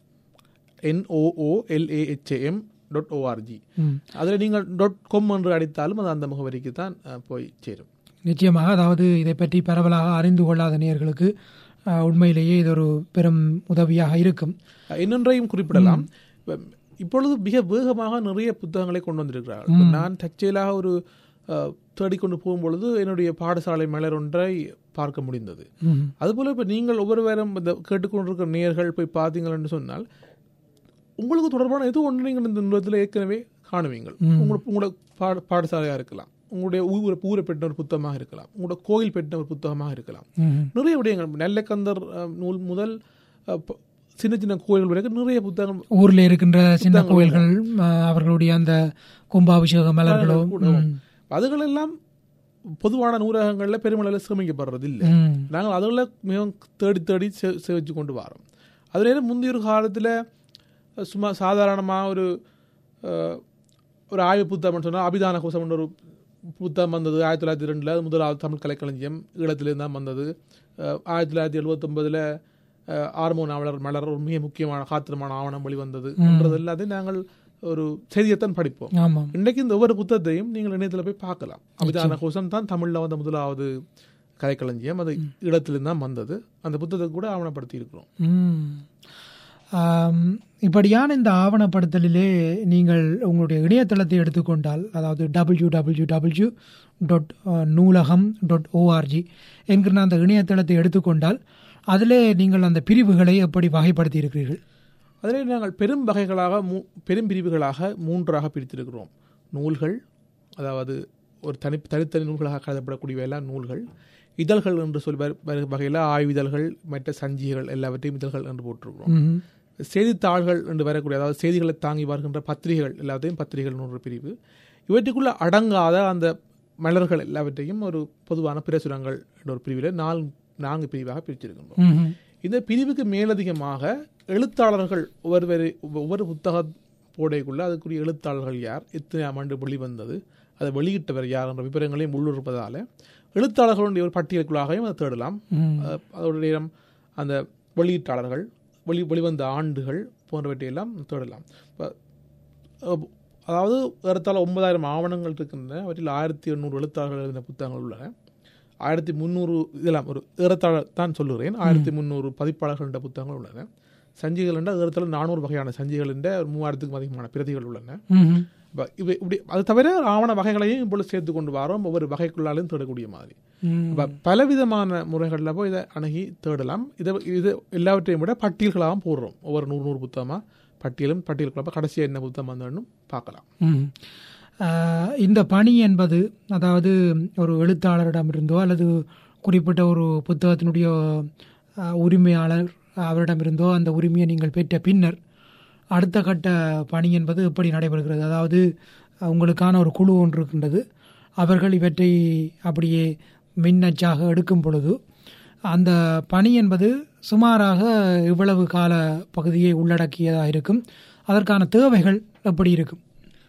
N O O L A H A M dot ORG ம். அதில் நீங்கள் டாட் காம் என்று அடித்தாலும் அது அந்த முகவரிக்கு தான் அஹ், போய் சேரும் நிச்சயமாக அதாவது இதை பற்றி பரவலாக அறிந்து கொள்ளாத நேயர்களுக்கு ஆ, உண்மையிலேயே இது ஒரு பெரும் உதவியாக இருக்கும் இன்னொன்றையும் குறிப்பிடலாம் இப்ப இப்பொழுது மிக வேகமாக நிறைய புத்தகங்களை கொண்டு வந்திருக்கிறார்கள் இப்ப நான் தற்செயலாக ஒரு அஹ், தேடிக்கொண்டு போகும்பொழுது என்னுடைய பாடசாலை மலர் ஒன்றை பார்க்க முடிந்தது ம். அதுபோல இப்போ நீங்கள் ஒவ்வொருவரும் இந்த கேட்டுக்கொண்டிருக்கிற நேயர்கள் போய் பார்த்தீங்கன்னு சொன்னால் உங்களுக்கு தொடர்பான எது ஒன்று நீங்கள் இந்த நிறுவனத்தில் ஏற்கனவே காணுவீங்கள் உங்களுக்கு உங்களோட பாட பாடசாலையாக இருக்கலாம் உங்களுடைய ஊரை ஊரை பெற்ற ஒரு புத்தகமாக இருக்கலாம் உங்களோட கோயில் பெற்ற ஒரு புத்தகமாக இருக்கலாம் ம். நிறைய விடயங்கள் நெல்லக்கந்தர் அஹ், நூல் முதல் அஹ், ப- சின்ன சின்ன கோயில்கள் வரைக்கும் நிறைய புத்தகங்கள் ஊர்ல இருக்கின்ற சின்ன கோயில்கள் ஆ, அவர்களுடைய அந்த கும்பாபிஷேக மலர்களோ ம். அதுகளெல்லாம் பொதுவான நூலகங்களில் பெருமளவில் சேமிக்கப்படுறது இல்லை ம். நாங்கள் அதில் மிகவும் தேடி தேடி சே சேவிச்சு கொண்டு வரோம் அதுல முந்தைய ஒரு காலத்தில் சும்மா சாதாரணமாக ஒரு அஹ், ஒரு ஆய்வு புத்தகம்னு சொன்னால் அபிதான கோசம்னு ஒரு புத்தகம் வந்தது ஆயிரத்தி தொள்ளாயிரத்தி ரெண்டில் முதலாவது தமிழ் கலைக்களஞ்சியம் ஈழத்திலிருந்து தான் வந்தது அஹ், ஆயிரத்தி தொள்ளாயிரத்தி எழுபத்தொன்பதில் ஆர்மோ நாவலர் மலர் ஒரு மிக முக்கியமான காத்திரமான ஆவணம் வெளிவந்தது என்றது எல்லாத்தையும் நாங்கள் ஒரு செய்தியைத்தான் படிப்போம் ஆமாம் இன்றைக்கு இந்த ஒவ்வொரு புத்தகத்தையும் நீங்கள் இணையத்தில் போய் பார்க்கலாம் அபிதான கோஷம் தான் தமிழில் வந்த முதலாவது கலைக்களஞ்சியம் அது இடத்திலிருந்து தான் வந்தது அந்த புத்தகத்தை கூட ஆவணப்படுத்தி இருக்கிறோம் ம். ஆம், இப்படியான இந்த ஆவணப்படுத்தலிலே நீங்கள் உங்களுடைய இணையதளத்தை எடுத்துக்கொண்டால் அதாவது W W W dot Noolaham dot ORG என்கிற அந்த இணையதளத்தை எடுத்துக்கொண்டால் அதிலே நீங்கள் அந்த பிரிவுகளை எப்படி வகைப்படுத்தி இருக்கிறீர்கள் அதில் நாங்கள் பெரும் வகைகளாக மூ பெரும் பிரிவுகளாக மூன்றாக பிரித்திருக்கிறோம் நூல்கள் அதாவது ஒரு தனி தனித்தனி நூல்களாக கருதப்படக்கூடிய எல்லாம் நூல்கள் இதழ்கள் என்று சொல்லி வரு- வரு வகையில் ஆய்விதழ்கள் மற்ற சஞ்சிகைகள் எல்லாவற்றையும் இதழ்கள் என்று போட்டிருக்கிறோம் ம்ஹும். செய்தித்தாள்கள் என்று வரக்கூடிய அதாவது செய்திகளை தாங்கி வருகின்ற பத்திரிகைகள் எல்லாத்தையும் பத்திரிகைகள் ஒரு பிரிவு இவற்றுக்குள்ள அடங்காத அந்த மலர்கள் எல்லாவற்றையும் ஒரு பொதுவான பிரசுரங்கள் என்ற ஒரு பிரிவில் நாலு நான்கு பிரிவாக பிரிச்சிருக்கின்றோம் ம்ஹும். இந்த பிரிவுக்கு மேலதிகமாக எழுத்தாளர்கள் ஒவ்வொரு ஒவ்வொரு புத்தக போடைக்குள்ள அதுக்குரிய எழுத்தாளர்கள் யார் எத்தனை ஆண்டு வெளிவந்தது அதை வெளியிட்டவர் யார் என்ற விவரங்களையும் உள்ளிருப்பதால எழுத்தாளர்களுடைய ஒரு பட்டியலுக்குள்ளாகவும் அதை தேடலாம் ம். அஹ் அதோட நேரம் அந்த வெளியீட்டாளர்கள் வெளி வெளிவந்த ஆண்டுகள் போன்றவற்றையெல்லாம் தேடலாம் இப்ப, அஹ், அதாவது ஏறத்தாழ ஒன்பதாயிரம் ஆவணங்கள் இருக்கின்றன அவற்றில் ஆயிரத்தி எண்ணூறு எழுத்தாளர்கள் எழுதின புத்தகங்கள் உள்ளன ஆயிரத்தி முந்நூறு இதெல்லாம் ஒரு ஏறத்தாழ தான் சொல்லுகிறேன் ஆயிரத்தி முந்நூறு பதிப்பாளர்கள் என்ற புத்தகங்கள் உள்ளன சஞ்சிகள் என்ற ஏறத்தாழ நானூறு வகையான சஞ்சிகள் என்ற ஒரு மூவாயிரத்துக்கும் அதிகமான பிரதிகள் உள்ளன ம்ஹும். இப்ப இவை இப்படி அது தவிர ஆவண வகைகளையும் இப்பொழுது சேர்த்து கொண்டு வரோம் ஒவ்வொரு வகைக்குள்ளாலும் தேடக்கூடிய மாதிரி ம். அப்ப பலவிதமான முறைகளில் போய் இதை அணுகி தேடலாம் இதை இது எல்லாவற்றையும் விட பட்டியல்களாகவும் போடுறோம் ஒவ்வொரு நூறு நூறு புத்தகமாக பட்டியலும் பட்டியலுக்குள்ள கடைசியாக என்ன புத்தகம் வந்தோன்னு பார்க்கலாம் ம். ஆஹ், இந்த பணி என்பது அதாவது ஒரு எழுத்தாளரிடமிருந்தோ அல்லது குறிப்பிட்ட ஒரு புத்தகத்தினுடைய ஆஹ், உரிமையாளர் அவரிடமிருந்தோ அந்த உரிமையை நீங்கள் பெற்ற பின்னர் அடுத்த கட்ட பணி என்பது எப்படி நடைபெறுகிறது அதாவது அஹ், உங்களுக்கான ஒரு குழு ஒன்று இருக்கின்றது அவர்கள் இவற்றை அப்படியே மின்னச்சாக எடுக்கும் பொழுது அந்த பணி என்பது சுமாராக இவ்வளவு கால பகுதியை உள்ளடக்கியதாக இருக்கும் அதற்கான தேவைகள் எப்படி இருக்கும்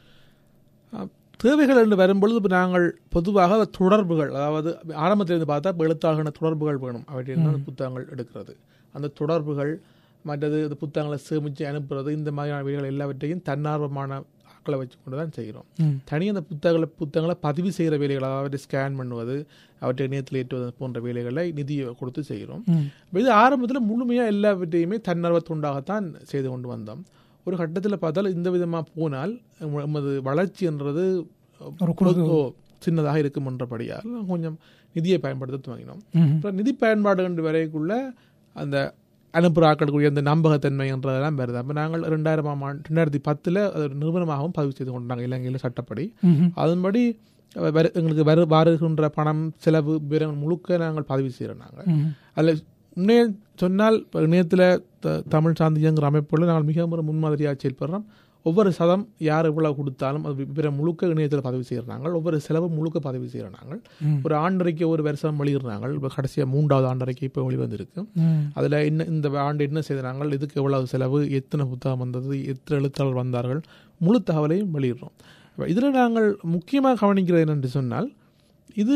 அஹ், தேவைகள் என்று வரும்பொழுது இப்போ நாங்கள் பொதுவாக தொடர்புகள் அதாவது ஆரம்பத்திலிருந்து பார்த்தா இப்போ எழுத்தாளர்களின் தொடர்புகள் வேணும் அவற்றிலிருந்து அந்த புத்தகங்கள் எடுக்கிறது அந்த தொடர்புகள் மற்றது இந்த புத்தகங்களை சேமித்து அனுப்புறது இந்த மாதிரியான வேலைகள் எல்லாவற்றையும் தன்னார்வமான ஆட்களை வச்சு கொண்டு தான் செய்கிறோம் ம். தனி அந்த புத்தகங்களை புத்தகங்களை பதிவு செய்கிற வேலைகள் அதாவது ஸ்கேன் பண்ணுவது அவற்றை இணையத்தில் ஏற்றுவது போன்ற வேலைகளை நிதியை கொடுத்து செய்கிறோம் ம். இப்ப இது ஆரம்பத்தில் முழுமையாக எல்லாவற்றையுமே தன்னார்வத்துண்டாகத்தான் செய்து கொண்டு வந்தோம் ஒரு கட்டத்தில் பார்த்தால் இந்த விதமாக போனால் எம- எமது வளர்ச்சி என்றது ஒரு குழு- ஓ, சின்னதாக இருக்கும் என்றபடியால் கொஞ்சம் நிதியை பயன்படுத்த துவங்கினோம் ம். அப்புறம் நிதி பயன்பாடு என்று வரைக்குள்ள அந்த அனுப்புகிற ஆட்களுக்குரிய அந்த நம்பகத்தன்மை என்றதெல்லாம் வருது அப்போ நாங்கள் ரெண்டாயிரமாம் ஆண்டு ரெண்டாயிரத்தி பத்தில் அது ஒரு நிறுவனமாகவும் பதிவு செய்து கொண்டாங்க இலங்கையில் சட்டப்படி ம். அதன்படி அஹ், வரு- எங்களுக்கு வரு வருகின்ற பணம் செலவு விவரங்கள் முழுக்க நாங்கள் பதிவு செய்கிறோம் நாங்கள் ம். அதில் உண்மையை சொன்னால் இப்போ இணையத்தில் த- தமிழ் சார்ந்து இயங்குகிற அமைப்புகளில் நாங்கள் மிகவும் ஒரு முன்மாதிரியாக செயல்படுறோம் ஒவ்வொரு சதம் யார் எவ்வளவு கொடுத்தாலும் அது விவரம் முழுக்க இணையத்தில் பதிவு செய்கிறாங்க ஒவ்வொரு செலவு முழுக்க பதிவு செய்கிறோம் நாங்கள் ம். ஒரு ஆண்டரைக்கு ஒரு வருஷம் வெளியிடுறாங்க இப்போ கடைசியாக மூன்றாவது ஆண்டரைக்கு இப்போ வெளிவந்திருக்கு ம். அதில் என்ன இந்த ஆண்டு என்ன செய்தாங்க இதுக்கு எவ்வளவு செலவு எத்தனை புத்தகம் வந்தது எத்தனை எழுத்தாளர் வந்தார்கள் முழு தகவலையும் வெளியிடுறோம் இதில் நாங்கள் முக்கியமாக கவனிக்கிறது என்னென்று சொன்னால் இது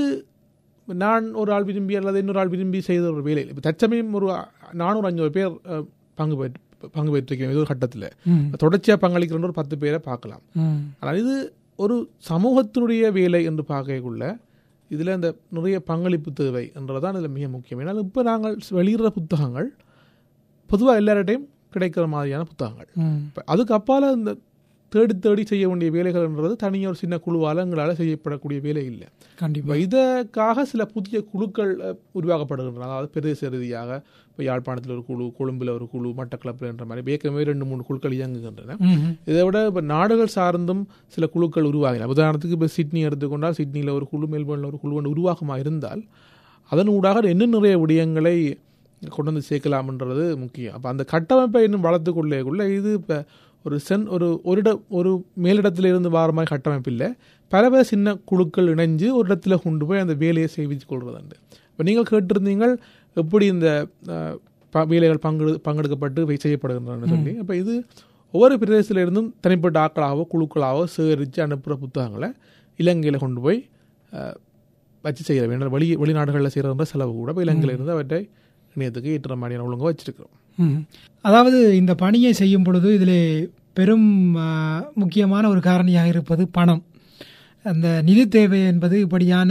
நான் ஒரு ஆள் விரும்பி அல்லது இன்னொரு ஆள் விரும்பி செய்த ஒரு வேலை இப்போ தற்சமயம் ஒரு நானூறு அஞ்சூறு பேர் அஹ், பங்கு பெற்று பங்கு பெற்றிருக்கிறோம் ஏதோ ஒரு கட்டத்தில் ம். தொடர்ச்சியாக பங்களிக்கிற ஒரு பத்து பேரை பார்க்கலாம் ம். ஆனால் இது ஒரு சமூகத்தினுடைய வேலை என்று பார்க்கக்குள்ள இதில் இந்த நிறைய பங்களிப்பு தேவை என்றதான் இதில் மிக முக்கியம் ஏன்னா இப்போ நாங்கள் வெளியிடுற புத்தகங்கள் பொதுவாக எல்லார்ட்டையும் கிடைக்கிற மாதிரியான புத்தகங்கள் ம். இப்போ அதுக்கு அப்பால் இந்த தேடி தேடி செய்ய வேண்டிய வேலைகள்ன்றது தனியாக ஒரு சின்ன குழுவால் எங்களால் செய்யப்படக்கூடிய வேலை இல்லை கண்டிப்பா இப்போ இதற்காக சில புதிய குழுக்கள் அஹ், உருவாக்கப்படுகின்றன அதாவது பிரதேச ரீதியாக இப்போ யாழ்ப்பாணத்தில் ஒரு குழு கொழும்பில் ஒரு குழு மட்டக்களப்பில் என்ற மாதிரி ஏற்கனவே ரெண்டு மூணு குழுக்கள் இயங்குகின்றன ம். இதை விட இப்போ நாடுகள் சார்ந்தும் சில குழுக்கள் உருவாகின உதாரணத்துக்கு இப்போ சிட்னி எடுத்துக்கொண்டால் சிட்னியில் ஒரு குழு மெல்பர்னில் ஒரு குழு ஒன்று உருவாகமாக இருந்தால் அதன் ஊடாக இன்னும் நிறைய விடயங்களை கொண்டு வந்து சேர்க்கலாம்ன்றது முக்கியம் அப்போ அந்த கட்டமைப்பை இன்னும் வளர்த்து கொள்ளேக்குள்ள இது இப்போ ஒரு சென் ஒரு ஒரு இட ஒரு மேலிடத்துல இருந்து வார மாதிரி கட்டமைப்பு இல்லை பல பல சின்ன குழுக்கள் இணைஞ்சு ஒரு இடத்துல கொண்டு போய் அந்த வேலையை செய்விச்சு கொள்வதுண்டு இப்போ நீங்கள் கேட்டிருந்தீங்கள் எப்படி இந்த அஹ், ப- வேலைகள் பங்கு பங்கெடுக்கப்பட்டு வை- செய்யப்படுகின்றன சொல்லி அப்போ இது ஒவ்வொரு பிரதேசத்துல இருந்தும் தனிப்பட்ட ஆக்களாகவோ குழுக்களாகவோ சேகரித்து அனுப்புகிற புத்தகங்களை இலங்கையில் கொண்டு போய் அஹ், வச்சு செய்கிற வேண்டும் வெளி வெளிநாடுகளில் செய்கிறன்ற செலவு கூட இப்போ இலங்கையில் இருந்து அவற்றை இணையத்துக்கு ஏற்றுற மாதிரியான ஒழுங்காக வச்சிருக்கிறோம் ம். அதாவது இந்த பணியை செய்யும் பொழுது இதிலே பெரும் ஆ, முக்கியமான ஒரு காரணியாக இருப்பது பணம் அந்த நிதி தேவை என்பது இப்படியான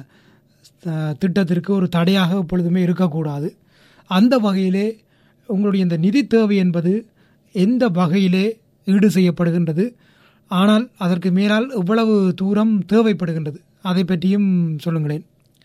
ஆ, திட்டத்திற்கு ஒரு தடையாக எப்பொழுதுமே இருக்கக்கூடாது அந்த வகையிலே உங்களுடைய இந்த நிதி தேவை என்பது எந்த வகையிலே ஈடு செய்யப்படுகின்றது ஆனால் அதற்கு மேலால் எவ்வளவு தூரம் தேவைப்படுகின்றது அதை பற்றியும் சொல்லுங்களேன்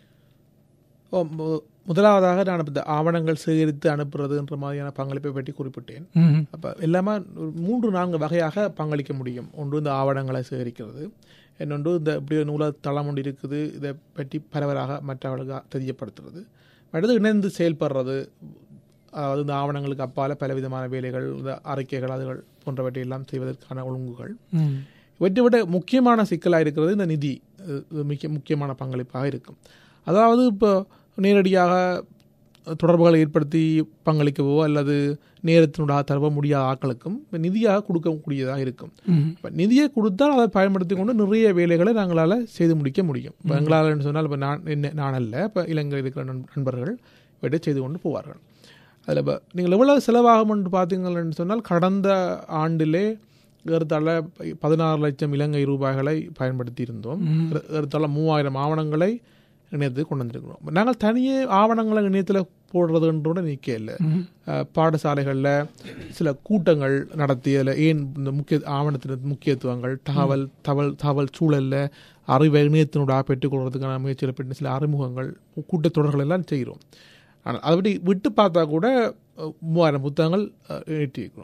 ஓ, மு- முதலாவதாக நான் இந்த ஆவணங்கள் சேகரித்து அனுப்புறதுன்ற மாதிரியான பங்களிப்பை பற்றி குறிப்பிட்டேன் ம் அப்போ எல்லாமே ஒரு மூன்று நான்கு வகையாக பங்களிக்க முடியும் ஒன்று இந்த ஆவணங்களை சேகரிக்கிறது இன்னொன்று இந்த இப்படி ஒரு நூலக தளம் ஒன்று இருக்குது இதை பற்றி பரவலாக மற்றவர்களுக்கு தெரியப்படுத்துறது அடுத்து இணைந்து செயல்படுறது அதாவது இந்த ஆவணங்களுக்கு அப்பால பலவிதமான வேலைகள் இந்த அறிக்கைகள் அதுகள் போன்றவற்றை எல்லாம் செய்வதற்கான ஒழுங்குகள் ம் இவற்றை விட முக்கியமான சிக்கலாக இருக்கிறது இந்த நிதி இது இது மிக முக்கியமான பங்களிப்பாக இருக்கும் அதாவது இப்போ நேரடியாக தொடர்புகளை ஏற்படுத்தி பங்களிக்கவோ அல்லது நேரத்தினூடாக தரவோ முடியாத ஆட்களுக்கும் இப்ப நிதியாக கொடுக்கக்கூடியதாக இருக்கும் ம் இப்போ நிதியை கொடுத்தால் அதை பயன்படுத்தி கொண்டு நிறைய வேலைகளை நாங்களால் செய்து முடிக்க முடியும் இப்போ எங்களால் சொன்னால் இப்போ நான் என்ன நான் அல்ல இப்போ இலங்கையில் இருக்கிற நண்- நண்பர்கள் இவற்றை செய்து கொண்டு போவார்கள் அதில் இப்போ நீங்கள் எவ்வளவு செலவாகும் என்று பார்த்தீங்கன்னு சொன்னால் கடந்த ஆண்டிலே ஏறத்தாழ பதினாறு லட்சம் இலங்கை ரூபாய்களை பயன்படுத்தி இருந்தோம் ஏற- ஏறத்தாழ மூவாயிரம் ஆவணங்களை இணையத்துக்கு கொண்டு வந்திருக்கிறோம் நாங்கள் தனியே ஆவணங்களை இணையத்தில் போடுறதுன்றோட நிற்க இல்லை ம் அஹ், பாடசாலைகளில் சில கூட்டங்கள் நடத்தி அதில் ஏன் இந்த முக்கிய ஆவணத்தின் முக்கியத்துவங்கள் தகவல் தகவல் தகவல் சூழலில் அறிவை இணையத்தினூடாக பெற்றுக்கொள்வதற்கான முயற்சியில் பெற்ற சில அறிமுகங்கள் கூட்டத்தொடர்கள் எல்லாம் செய்கிறோம் ஆனால் அதை விட்டு விட்டு பார்த்தா கூட அஹ், மூவாயிரம் புத்தகங்கள் அஹ், ஈட்டியிருக்கிறோம்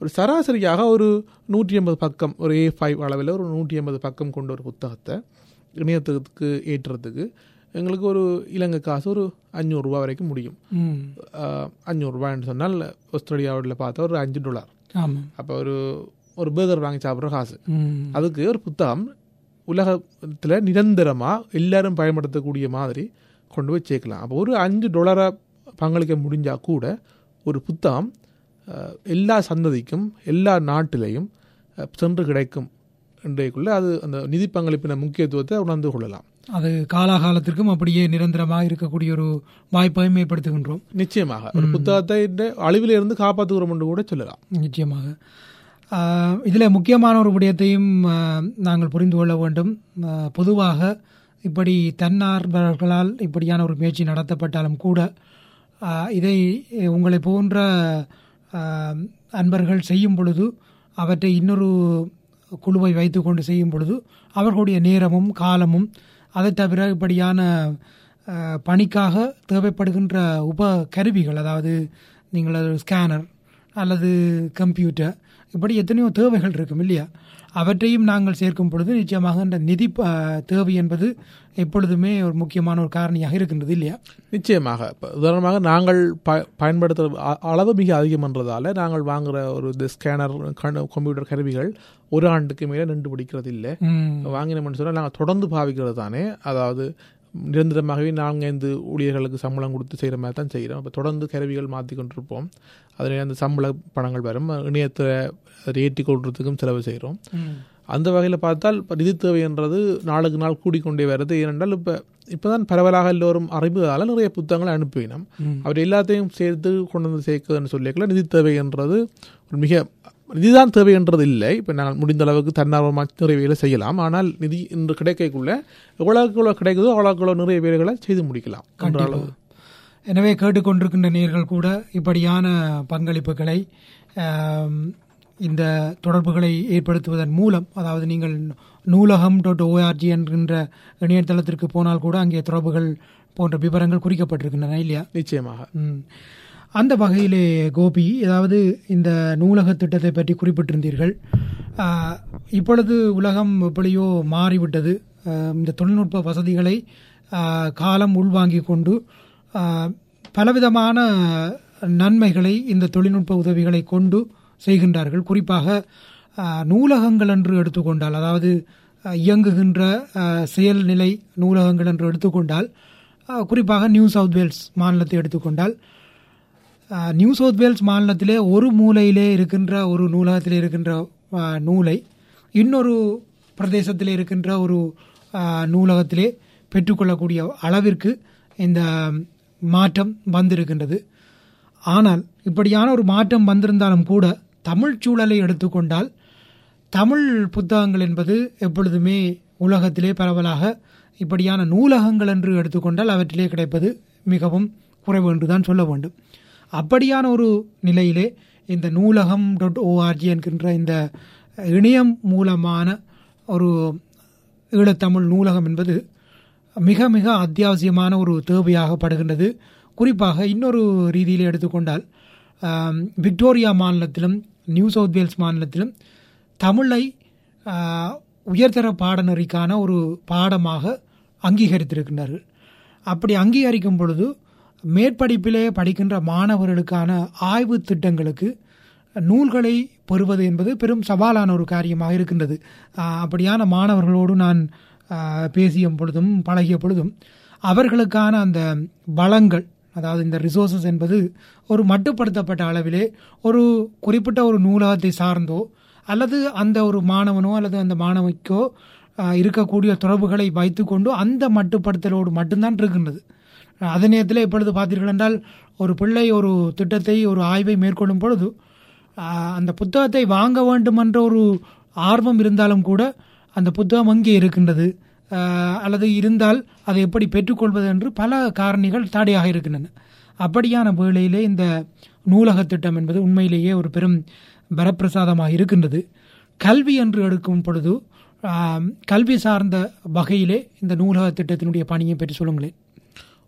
ஒரு சராசரியாக ஒரு நூற்றி ஐம்பது பக்கம் ஒரு ஏ ஃபைவ் அளவில் ஒரு நூற்றி ஐம்பது பக்கம் கொண்ட ஒரு புத்தகத்தை இணையத்துக்கு ஏற்றுறதுக்கு எங்களுக்கு ஒரு இலங்கை காசு ஒரு அஞ்சூறுரூவா வரைக்கும் முடியும் ம் அஞ்சூறுரூவான்னு சொன்னால் ஆஸ்திரேலியாவில் பார்த்தா ஒரு அஞ்சு டாலர் ஆமாம் அப்போ ஒரு ஒரு பேர்கர் வாங்கி சாப்பிட்ற காசு ம் அதுக்கு ஒரு புத்தகம் உலகத்தில் நிரந்தரமாக எல்லாரும் பயன்படுத்தக்கூடிய மாதிரி கொண்டு போய் சேர்க்கலாம் அப்போ ஒரு அஞ்சு டாலரை பங்களிக்க முடிஞ்சால் கூட ஒரு புத்தகம் அஹ், எல்லா சந்ததிக்கும் எல்லா நாட்டிலையும் அஹ், சென்று கிடைக்கும் இன்றைக்குள்ள அது அந்த நிதி பங்களிப்பின முக்கியத்துவத்தை உணர்ந்து கொள்ளலாம் அது காலாகாலத்திற்கும் அப்படியே நிரந்தரமாக இருக்கக்கூடிய ஒரு வாய்ப்பையும் ஏற்படுத்துகின்றோம் நிச்சயமாக ஒரு புத்தகத்தை இந்த அழிவில இருந்து காப்பாற்றுகிறோம் என்று கூட சொல்லலாம் நிச்சயமாக ஆஹ், இதில் முக்கியமான ஒரு விடயத்தையும் ஆஹ், நாங்கள் புரிந்து கொள்ள வேண்டும் ஆஹ், பொதுவாக இப்படி தன்னார்வர்களால் இப்படியான ஒரு முயற்சி நடத்தப்பட்டாலும் கூட ஆஹ், இதை உங்களை போன்ற ஆஹ், அன்பர்கள் செய்யும் பொழுது அவற்றை இன்னொரு குழுவை வைத்துக்கொண்டு செய்யும் பொழுது அவர்களுடைய நேரமும் காலமும் அதை தவிர இப்படியான அஹ், பணிக்காக தேவைப்படுகின்ற உப கருவிகள் அதாவது நீங்கள் ஒரு ஸ்கேனர் அல்லது கம்ப்யூட்டர் இப்படி எத்தனையோ தேவைகள் இருக்கும் இல்லையா அவற்றையும் நாங்கள் சேர்க்கும் பொழுது நிச்சயமாக இந்த நிதி அஹ், தேவை என்பது எப்பொழுதுமே ஒரு முக்கியமான ஒரு காரணியாக இருக்கின்றது இல்லையா நிச்சயமாக இப்போ உதாரணமாக நாங்கள் ப பயன்படுத்துகிற அ- அளவு மிக அதிகம்ன்றதால நாங்கள் வாங்குற ஒரு இந்த ஸ்கேனர் கம்ப்யூட்டர் கருவிகள் ஒரு ஆண்டுக்கு மேலே நின்று பிடிக்கிறது இல்லை ம், வாங்கினோம்னு சொன்னால் நாங்கள் தொடர்ந்து பாவிக்கிறது தானே அதாவது நிரந்தரமாகவே நாங்கள் இந்த ஊழியர்களுக்கு சம்பளம் கொடுத்து செய்கிற மாதிரி தான் செய்கிறோம் அப்போ தொடர்ந்து கருவிகள் மாற்றி கொண்டிருப்போம் அதில் அந்த சம்பள பணங்கள் வரும் இணையத்தை அதை ஏற்றி கொள்றதுக்கும் செலவு செய்கிறோம் ம், அந்த வகையில் பார்த்தால் இப்போ நிதி தேவைன்றது நாளுக்கு நாள் கூடிக்கொண்டே வருது ஏனென்றால் இப்போ இப்போ தான் பரவலாக எல்லோரும் அறிவுதால் நிறைய புத்தகங்களை அனுப்பினோம் ம். அவர் எல்லாத்தையும் சேர்த்து கொண்டு வந்து சேர்க்குதுன்னு சொல்லிக்கல நிதி தேவைன்றது ஒரு மிக நிதிதான் தேவைன்றது இல்லை இப்போ நாங்கள் முடிந்த அளவுக்கு தன்னார்வமாக நிறைய வேலை செய்யலாம் ஆனால் நிதி இன்று கிடைக்கக்குள்ள எவ்வளோக்கு எவ்வளோ கிடைக்குதோ அவ்வளோக்கு எவ்வளோ நிறைய வேலைகளை செய்து முடிக்கலாம் என்ற அளவு எனவே கேட்டுக்கொண்டிருக்கின்ற நேர்கள் கூட இப்படியான பங்களிப்புகளை ஆம், இந்த தொடர்புகளை ஏற்படுத்துவதன் மூலம் அதாவது நீங்கள் நூலகம் டாட் ஓஆர்ஜி என்கின்ற இணையதளத்திற்கு போனால் கூட அங்கே தொடர்புகள் போன்ற விவரங்கள் குறிக்கப்பட்டிருக்கின்றன இல்லையா நிச்சயமாக ம். அந்த வகையிலே கோபி ஏதாவது இந்த நூலக திட்டத்தை பற்றி குறிப்பிட்டிருந்தீர்கள் ஆ, இப்பொழுது உலகம் எப்படியோ மாறிவிட்டது ஆ, இந்த தொழில்நுட்ப வசதிகளை ஆ, காலம் உள்வாங்கிக் கொண்டு ஆ, பலவிதமான நன்மைகளை இந்த தொழில்நுட்ப உதவிகளை கொண்டு செய்கின்றார்கள் குறிப்பாக ஆ, நூலகங்கள் என்று எடுத்துக்கொண்டால் அதாவது ஆ, இயங்குகின்ற ஆ, செயல்நிலை நூலகங்கள் என்று எடுத்துக்கொண்டால் ஆ, குறிப்பாக நியூ சவுத் வேல்ஸ் மாநிலத்தை எடுத்துக்கொண்டால் ஆஹ், நியூ சவுத் வேல்ஸ் மாநிலத்திலே ஒரு மூலையிலே இருக்கின்ற ஒரு நூலகத்திலே இருக்கின்ற ஆஹ், நூலை இன்னொரு பிரதேசத்திலே இருக்கின்ற ஒரு ஆஹ், நூலகத்திலே பெற்றுக்கொள்ளக்கூடிய அளவிற்கு இந்த மாற்றம் வந்திருக்கின்றது ஆனால் இப்படியான ஒரு மாற்றம் வந்திருந்தாலும் கூட தமிழ் சூழலை எடுத்துக்கொண்டால் தமிழ் புத்தகங்கள் என்பது எப்பொழுதுமே உலகத்திலே பரவலாக இப்படியான நூலகங்கள் என்று எடுத்துக்கொண்டால் அவற்றிலே கிடைப்பது மிகவும் குறைவு என்று தான் சொல்ல வேண்டும் அப்படியான ஒரு நிலையிலே இந்த நூலகம் டாட் ஓஆர்ஜி என்கின்ற இந்த இணையம் மூலமான ஒரு ஈழத்தமிழ் நூலகம் என்பது மிக மிக அத்தியாவசியமான ஒரு தேவையாகப்படுகின்றது குறிப்பாக இன்னொரு ரீதியில் எடுத்துக்கொண்டால் ஆம், விக்டோரியா மாநிலத்திலும் நியூ சவுத் வேல்ஸ் மாநிலத்திலும் தமிழை ஆ, உயர்தர பாடநெறிக்கான ஒரு பாடமாக அங்கீகரித்திருக்கின்றார்கள் அப்படி அங்கீகரிக்கும் பொழுது மேற்படிப்பிலே படிக்கின்ற மாணவர்களுக்கான ஆய்வு திட்டங்களுக்கு நூல்களை பெறுவது என்பது பெரும் சவாலான ஒரு காரியமாக இருக்கின்றது ஆஹ் அப்படியான மாணவர்களோடு நான் ஆஹ் பேசிய பொழுதும் பழகிய பொழுதும் அவர்களுக்கான அந்த வளங்கள் அதாவது இந்த ரிசோர்சஸ் என்பது ஒரு மட்டுப்படுத்தப்பட்ட அளவிலே ஒரு குறிப்பிட்ட ஒரு நூலகத்தை சார்ந்தோ அல்லது அந்த ஒரு மாணவனோ அல்லது அந்த மாணவிக்கோ ஆஹ் இருக்கக்கூடிய தொடர்புகளை வைத்துக்கொண்டு அந்த மட்டுப்படுத்தலோடு மட்டும்தான் இருக்கின்றது அதே நேரத்தில் இப்பொழுது பார்த்தீர்கள் என்றால் ஒரு பிள்ளை ஒரு திட்டத்தை ஒரு ஆய்வை மேற்கொள்ளும் பொழுது ஆஹ், அந்த புத்தகத்தை வாங்க வேண்டும் என்ற ஒரு ஆர்வம் இருந்தாலும் கூட அந்த புத்தகம் அங்கே இருக்கின்றது ஆஹ், அல்லது இருந்தால் அதை எப்படி பெற்றுக்கொள்வது என்று பல காரணிகள் தடையாக இருக்கின்றன அப்படியான வேளையிலே இந்த நூலக திட்டம் என்பது உண்மையிலேயே ஒரு பெரும் வரப்பிரசாதமாக இருக்கின்றது கல்வி என்று எடுக்கும் பொழுது ஆம், கல்வி சார்ந்த வகையிலே இந்த நூலக திட்டத்தினுடைய பணியை பற்றி சொல்லுங்களேன்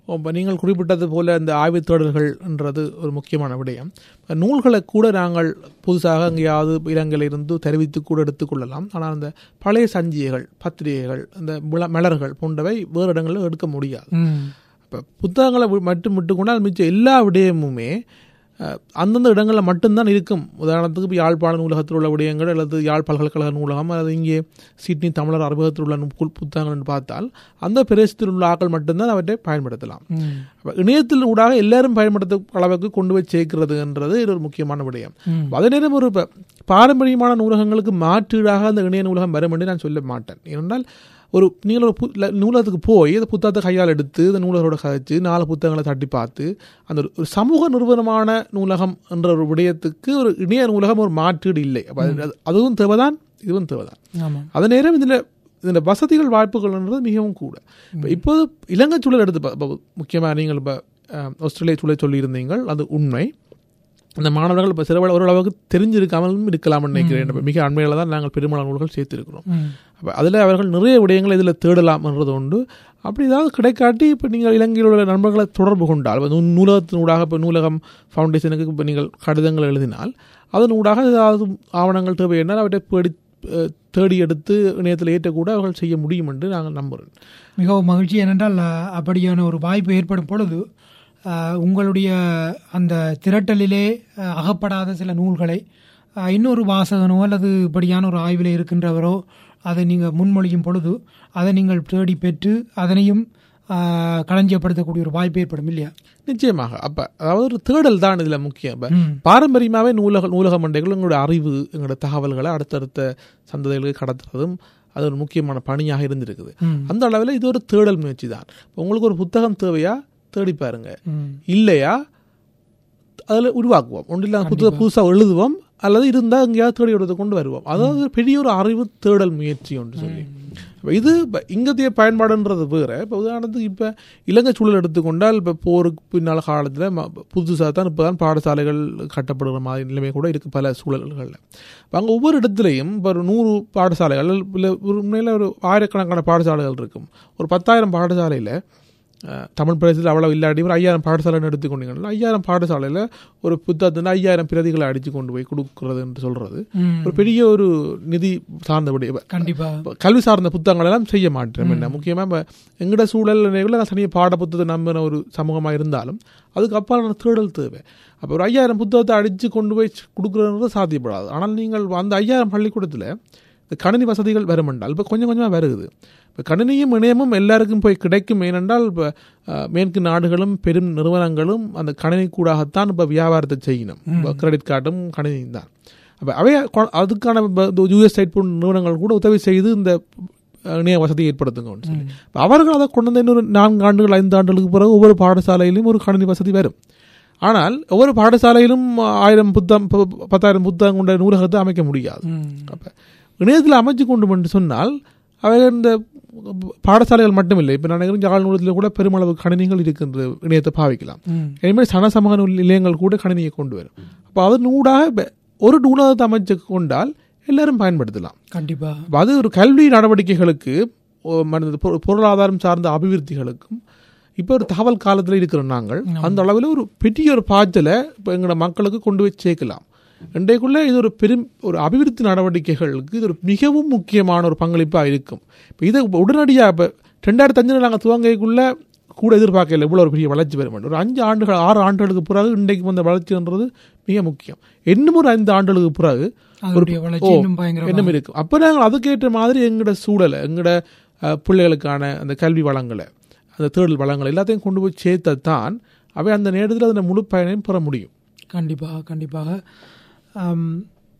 இப்போ நீங்கள் குறிப்பிட்டது போல இந்த ஆய்வுத் தேடல்கள்ன்றது ஒரு முக்கியமான விடயம் நூல்களை கூட நாங்கள் புதுசாக எங்கேயாவது இலங்கையிலிருந்து தெரிவித்து கூட எடுத்துக்கொள்ளலாம் ஆனால் அந்த பழைய சஞ்சிகைகள் பத்திரிகைகள் இந்த மிள- மலர்கள் போன்றவை வேறு இடங்களில் எடுக்க முடியாது ம். இப்போ புத்தகங்களை வி- மட்டும் விட்டுக்கொண்டால் மிச்சம் எல்லா விடயமுமே அஹ், அந்தந்த இடங்களில் மட்டும்தான் இருக்கும் உதாரணத்துக்கு இப்போ யாழ்ப்பாண நூலகத்தில் உள்ள விடயங்கள் அல்லது யாழ் பல்கலைக்கழக நூலகம் அல்லது இங்கே சிட்னி தமிழர் அறிமுகத்தில் உள்ள நூல் புத்தகங்கள் என்று பார்த்தால் அந்த பிரதேசத்தில் உள்ள ஆட்கள் மட்டும்தான் அவற்றை பயன்படுத்தலாம் ம். அப்ப இணையத்தில் ஊடாக எல்லாரும் பயன்படுத்த அளவுக்கு கொண்டு போய் சேர்க்கிறதுன்றது இது ஒரு முக்கியமான விடயம் ம். அதே நேரம் ஒரு ப- பாரம்பரியமான நூலகங்களுக்கு மாற்றீடாக அந்த இணைய நூலகம் வரும் என்று நான் சொல்ல மாட்டேன் ஏனென்றால் ஒரு நீங்கள் ஒரு பு- ல- நூலகத்துக்கு போய் அந்த புத்தகத்தை கையால் எடுத்து அந்த நூலகரோட கதைச்சு நாலு புத்தகங்களை தட்டி பார்த்து அந்த ஒரு- ஒரு சமூக நிறுவனமான நூலகம் என்ற ஒரு விடயத்துக்கு ஒரு இணைய நூலகம் ஒரு மாற்றீடு இல்லை அப்ப அது- அதுவும் தேவைதான் இதுவும் தேவைதான் ஆமா அதே நேரம் இதில் இதில் வசதிகள் வாய்ப்புகள்ன்றது மிகவும் கூட இப்போ இப்போது இலங்கை சூழல் எடுத்து பா- இப்போ முக்கியமாக நீங்கள் இப்போ ஆஸ்திரேலிய சூழல் சொல்லியிருந்தீங்கள் அது உண்மை அந்த மாணவர்கள் இப்போ சில ஓரளவுக்கு தெரிஞ்சிருக்காமலும் இருக்கலாம்னு நினைக்கிறேன் இப்ப மிக அண்மையில் தான் நாங்கள் பெரும்பாலான நூல்கள் சேர்த்திருக்கிறோம் ம். அப்போ அதில் அவர்கள் நிறைய விடயங்களை இதில் தேடலாம்ன்றது உண்டு அப்படி ஏதாவது கிடைக்காட்டி இப்போ நீங்கள் இலங்கையில் உள்ள நண்பர்களை தொடர்பு கொண்டால் இப்போ நூ- நூலகத்தினூடாக இப்போ நூலகம் ஃபவுண்டேஷனுக்கு இப்போ நீங்கள் கடிதங்கள் எழுதினால் அதனூடாக ஏதாவது ஆவணங்கள் தேவை என்றால் அவற்றை தேடி அஹ், தேடி எடுத்து இணையத்தில் ஏற்றக்கூட அவர்கள் செய்ய முடியும் என்று நாங்கள் நம்புகிறோம் மிகவும் மகிழ்ச்சி ஏனென்றால் அஹ், அப்படியான ஒரு வாய்ப்பு ஏற்படும் பொழுது அஹ், உங்களுடைய அந்த திரட்டலிலே அஹ், அகப்படாத சில நூல்களை அஹ், இன்னொரு வாசகனோ அல்லது இப்படியான ஒரு ஆய்வில் இருக்கின்றவரோ அதை நீங்கள் முன்மொழியும் பொழுது அதை நீங்கள் தேடி பெற்று அதனையும் அஹ், களஞ்சியப்படுத்தக்கூடிய ஒரு வாய்ப்பு ஏற்படும் இல்லையா நிச்சயமாக அப்போ அதாவது ஒரு தேடல் தான் இதில் முக்கியம் இப்போ ம். பாரம்பரியமாகவே நூலக நூலக மண்டைகள் எங்களுடைய அறிவு எங்களுடைய தகவல்களை அடுத்தடுத்த சந்ததிகளுக்கு கடத்துறதும் அது ஒரு முக்கியமான பணியாக இருந்திருக்குது ம். அந்த அளவில் இது ஒரு தேடல் முயற்சி தான் இப்போ உங்களுக்கு ஒரு புத்தகம் தேவையா தேடி பாருங்க ம். இல்லையா அதில் உருவாக்குவோம் ஒன்றில் அந்த புத்தகம் புதுசாக எழுதுவோம் அல்லது இருந்தால் எங்கேயாவது தேடி எடுத்து கொண்டு வருவோம் அதாவது பெரிய ஒரு அறிவு தேடல் முயற்சி ஒன்று சொல்லி அப்ப இது இப்ப இங்கத்திய பயன்பாடுன்றது வேற இப்போ உதாரணத்துக்கு இப்போ இலங்கை சூழல் எடுத்துக்கொண்டால் இப்போ போருக்கு பின்னால் காலத்தில் புதுசாக தான் இப்போ தான் பாடசாலைகள் கட்டப்படுகிற மாதிரி நிலைமை கூட இருக்குது பல சூழல்களில் இப்போ அங்கே ஒவ்வொரு இடத்துலையும் இப்போ ஒரு நூறு பாடசாலைகள் இல்லை ஒரு உண்மையில் ஒரு ஆயிரக்கணக்கான பாடசாலைகள் இருக்கும் ஒரு பத்தாயிரம் பாடசாலையில் அஹ், தமிழ் பிரதேசத்தில் அவ்வளோ இல்லாட்டி ஒரு ஐயாயிரம் பாடசாலைன்னு எடுத்துக்கொண்டீங்கன்னா ஐயாயிரம் பாடசாலையில் ஒரு புத்தகத்தின் ஐயாயிரம் பிரதிகளை அடித்து கொண்டு போய் கொடுக்கறது என்று சொல்கிறது ம். ஒரு பெரிய ஒரு நிதி சார்ந்த விடயம் கண்டிப்பா இப்ப கல்வி சார்ந்த புத்தகங்கள் எல்லாம் செய்ய மாட்டேன் என்ன முக்கியமாக இப்போ எங்கட சூழல் நிலைகளில் நான் தனியாக பாட புத்தகத்தை நம்பின ஒரு சமூகமாக இருந்தாலும் அதுக்கு அப்பால் தேடல் தேவை அப்போ ஒரு ஐயாயிரம் புத்தகத்தை அடித்து கொண்டு போய் கொடுக்குறது சாத்தியப்படாது ஆனால் நீங்கள் அந்த ஐயாயிரம் பள்ளிக்கூடத்தில் இந்த கணினி வசதிகள் வரும் என்றால் இப்போ கொஞ்சம் கொஞ்சமாக வருகுது இப்போ கணினியும் இணையமும் எல்லாருக்கும் போய் கிடைக்கும் ஏனென்றால் இப்போ அஹ், மேற்கு நாடுகளும் பெரும் நிறுவனங்களும் அந்த கணினி கூடாகத்தான் இப்போ வியாபாரத்தை செய்யணும் இப்போ கிரெடிட் கார்டும் கணினியும் தான் அப்போ அவை கொ- அதுக்கான யூஎஸ் சைட் போன்ற நிறுவனங்கள் கூட உதவி செய்து இந்த அஹ், இணைய வசதியை ஏற்படுத்துங்கன்னு சொல்லி அப்ப அவர்கள் அதை கொண்டு வந்து இன்னொரு நான்கு ஆண்டுகள் ஐந்து ஆண்டுகளுக்கு பிறகு ஒவ்வொரு பாடசாலையிலும் ஒரு கணினி வசதி வரும் ஆனால் ஒவ்வொரு பாடசாலையிலும் ஆயிரம் புத்தகம் ப- பத்தாயிரம் புத்தகம் கொண்ட நூலகத்தை அமைக்க முடியாது ம். அப்போ இணையத்தில் அமைச்சு கொண்டு என்று சொன்னால் அவை இந்த பாடசாலைகள் மட்டுமில்லை இப்போ நான் நினைக்கிறேன் யாழ் நூலகத்தில் கூட பெருமளவு கணினிகள் இருக்கின்ற இணையத்தை பாவிக்கலாம் ம். இனிமேல் சன சமூக நூல் நிலையங்கள் கூட கணினியை கொண்டு வரும் அப்போ அதன் ஊடாக இப்ப ஒரு நூலகத்தை அமைச்சு கொண்டால் எல்லாரும் பயன்படுத்தலாம் கண்டிப்பா அப்ப அது ஒரு கல்வி நடவடிக்கைகளுக்கு ஓ, மனித பொ- பொருளாதாரம் சார்ந்த அபிவிருத்திகளுக்கும் இப்போ ஒரு தகவல் காலத்தில் இருக்கிற நாங்கள் அந்த அளவில் ஒரு பெரிய ஒரு பாய்ச்சலை இப்போ எங்களோட மக்களுக்கு கொண்டு போய் சேர்க்கலாம் இன்றைக்குள்ள இது ஒரு பெரும் ஒரு அபிவிருத்தி நடவடிக்கைகளுக்கு இது ஒரு மிகவும் முக்கியமான ஒரு பங்களிப்பாக இருக்கும் இப்போ இதை உடனடியாக இப்போ ரெண்டாயிரத்தி அஞ்சில் நாங்கள் துவங்கைக்குள்ள கூட எதிர்பார்க்கல இவ்வளோ ஒரு பெரிய வளர்ச்சி வரும் என்று. ஒரு அஞ்சு ஆண்டுகள் ஆறு ஆண்டுகளுக்கு பிறகு இன்றைக்கு வந்த வளர்ச்சின்றது மிக முக்கியம் இன்னும் ஒரு ஐந்து ஆண்டுகளுக்கு பிறகு அதனுடைய வளர்ச்சி ஓ, இன்னும் பயங்கரமா எண்ணம் இருக்கும் அப்போ நாங்கள் அதுக்கேற்ற மாதிரி எங்களோட சூழலை எங்களோட அஹ், பிள்ளைகளுக்கான அந்த கல்வி வளங்களை அந்த தேடல் வளங்களை எல்லாத்தையும் கொண்டு போய் சேர்த்தத்தான் அவை அந்த நேரத்தில் அதன் முழு பயனையும் பெற முடியும் கண்டிப்பாக கண்டிப்பாக ஆம்,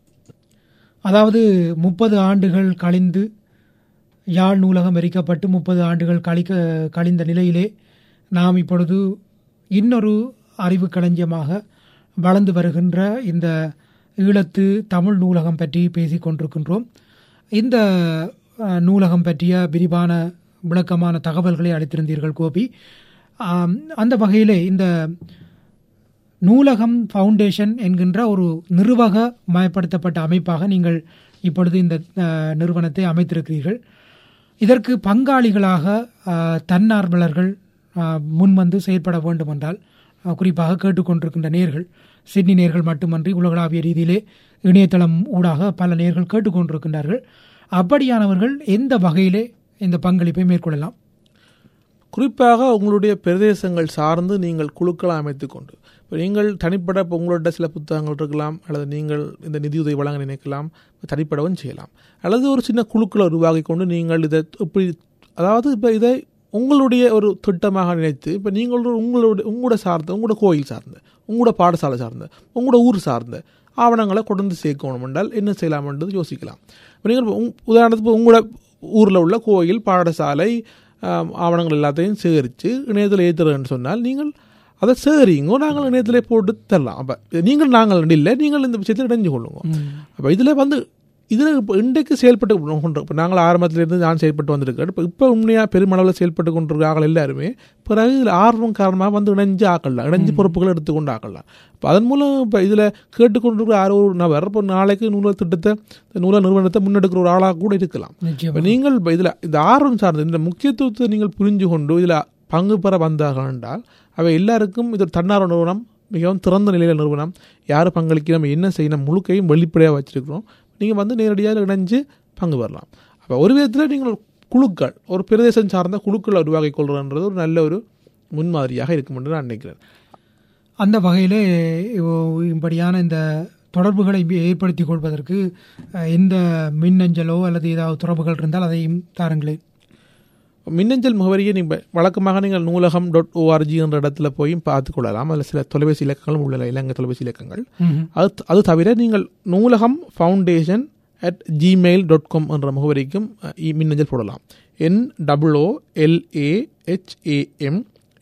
அதாவது முப்பது ஆண்டுகள் கழிந்து யாழ் நூலகம் எரிக்கப்பட்டு முப்பது ஆண்டுகள் கழிக்க கழிந்த நிலையிலே நாம் இப்பொழுது இன்னொரு அறிவு களஞ்சியமாக வளர்ந்து வருகின்ற இந்த ஈழத்து தமிழ் நூலகம் பற்றி பேசிக் கொண்டிருக்கின்றோம் இந்த அஹ், நூலகம் பற்றிய விரிவான விளக்கமான தகவல்களை அளித்திருந்தீர்கள் கோபி ஆம், அந்த வகையிலே இந்த நூலகம் ஃபவுண்டேஷன் என்கின்ற ஒரு நிர்வாக மயப்படுத்தப்பட்ட அமைப்பாக நீங்கள் இப்பொழுது இந்த அஹ், நிறுவனத்தை அமைத்திருக்கிறீர்கள் இதற்கு பங்காளிகளாக அஹ், தன்னார்வலர்கள் அஹ், முன்வந்து செயற்பட வேண்டும் என்றால் அஹ், குறிப்பாக கேட்டுக்கொண்டிருக்கின்ற நேர்கள் சிட்னி நேர்கள் மட்டுமன்றி உலகளாவிய ரீதியிலே இணையதளம் ஊடாக பல நேர்கள் கேட்டுக்கொண்டிருக்கின்றார்கள் அப்படியானவர்கள் எந்த வகையிலே இந்த பங்களிப்பை மேற்கொள்ளலாம் குறிப்பாக உங்களுடைய பிரதேசங்கள் சார்ந்து நீங்கள் குழுக்களை அமைத்துக் கொண்டு இப்போ நீங்கள் தனிப்பட இப்போ உங்கள்ட்ட சில புத்தகங்கள் இருக்கலாம் அல்லது நீங்கள் இந்த நிதியுதவி வழங்க நினைக்கலாம் தனிப்படவும் செய்யலாம் அல்லது ஒரு சின்ன குழுக்களை உருவாக்கி கொண்டு நீங்கள் இதை இப்படி அதாவது இப்போ இதை உங்களுடைய ஒரு திட்டமாக நினைத்து இப்போ நீங்கள் ஒரு உங்களுடைய உங்களோட சார்ந்த உங்களோட கோயில் சார்ந்த உங்களோட பாடசாலை சார்ந்த உங்களோட ஊர் சார்ந்த ஆவணங்களை கொண்டு வந்து சேர்க்கணும் என்றால் என்ன செய்யலாம்ன்றது யோசிக்கலாம் இப்போ நீங்கள் உங்- உதாரணத்துக்கு உங்களோட ஊரில் உள்ள கோயில் பாடசாலை ஆம், ஆவணங்கள் எல்லாத்தையும் சேகரித்து இணையத்தில் ஏற்றுறேன்னு சொன்னால் நீங்கள் அதை சேரிங்க நாங்கள் இணையத்திலே போட்டு தரலாம் அப்போ நீங்கள் நாங்கள் இல்லை நீங்கள் இந்த விஷயத்தில் இணைஞ்சு கொள்ளுங்க அப்போ இதில் வந்து இதில் இப்போ இன்றைக்கு செயல்பட்டு கொண்டு இப்போ நாங்கள் ஆரம்பத்திலிருந்து நான் செயல்பட்டு வந்திருக்கேன் இப்போ இப்போ உண்மையாக பெருமளவில் செயல்பட்டு கொண்டிருக்காங்க எல்லாருமே பிறகு இதில் ஆர்வம் காரணமாக வந்து இணைஞ்சு ஆக்கலாம் இணைஞ்சு பொறுப்புகளை எடுத்துக்கொண்டு ஆக்கலாம் இப்போ அதன் மூலம் இப்போ இதில் கேட்டுக்கொண்டிருக்கிற யாரோ ஒரு நபர் இப்போ நாளைக்கு நூலக திட்டத்தை இந்த நூலக நிறுவனத்தை முன்னெடுக்கிற ஒரு ஆளாக கூட இருக்கலாம் நிச்சயம் இப்போ நீங்கள் இப்போ இதில் இந்த ஆர்வம் சார்ந்து இந்த முக்கியத்துவத்தை நீங்கள் புரிஞ்சு கொண்டு இதில் பங்கு பெற வந்தார்கள் என்றால் அவை எல்லாருக்கும் இது தன்னார்வ நிறுவனம் மிகவும் திறந்த நிலையில் நிறுவனம் யார் பங்களிக்கணும் என்ன செய்யணும் முழுக்கையும் வெளிப்படையாக வச்சிருக்கிறோம் நீங்கள் வந்து நேரடியாக இணைஞ்சு பங்கு பெறலாம் அப்போ ஒரு விதத்தில் நீங்கள் ஒரு குழுக்கள் ஒரு பிரதேசம் சார்ந்த குழுக்களை உருவாக்கி கொள்றதுன்றது ஒரு நல்ல ஒரு முன்மாதிரியாக இருக்கும் என்று நான் நினைக்கிறேன் அந்த வகையிலே இவ்- இப்படியான இந்த தொடர்புகளை ஏற்படுத்தி கொள்வதற்கு அஹ், எந்த மின்னஞ்சலோ அல்லது ஏதாவது தொடர்புகள் இருந்தால் அதையும் தாருங்களேன் மின்னஞ்சல் முகவரியை நீங்கள் வழக்கமாக நீங்கள் நூலகம் டாட் ஓஆர்ஜி என்ற இடத்துல போய் பார்த்து கொள்ளலாம் அதில் சில தொலைபேசி இலக்கங்களும் உள்ள இலங்கை தொலைபேசி இலக்கங்கள் ம்ஹும். அது அது தவிர நீங்கள் Noolaham foundation at Gmail dot com என்ற முகவரிக்கும் அஹ், இ- மின்னஞ்சல் போடலாம் N double O L A H A M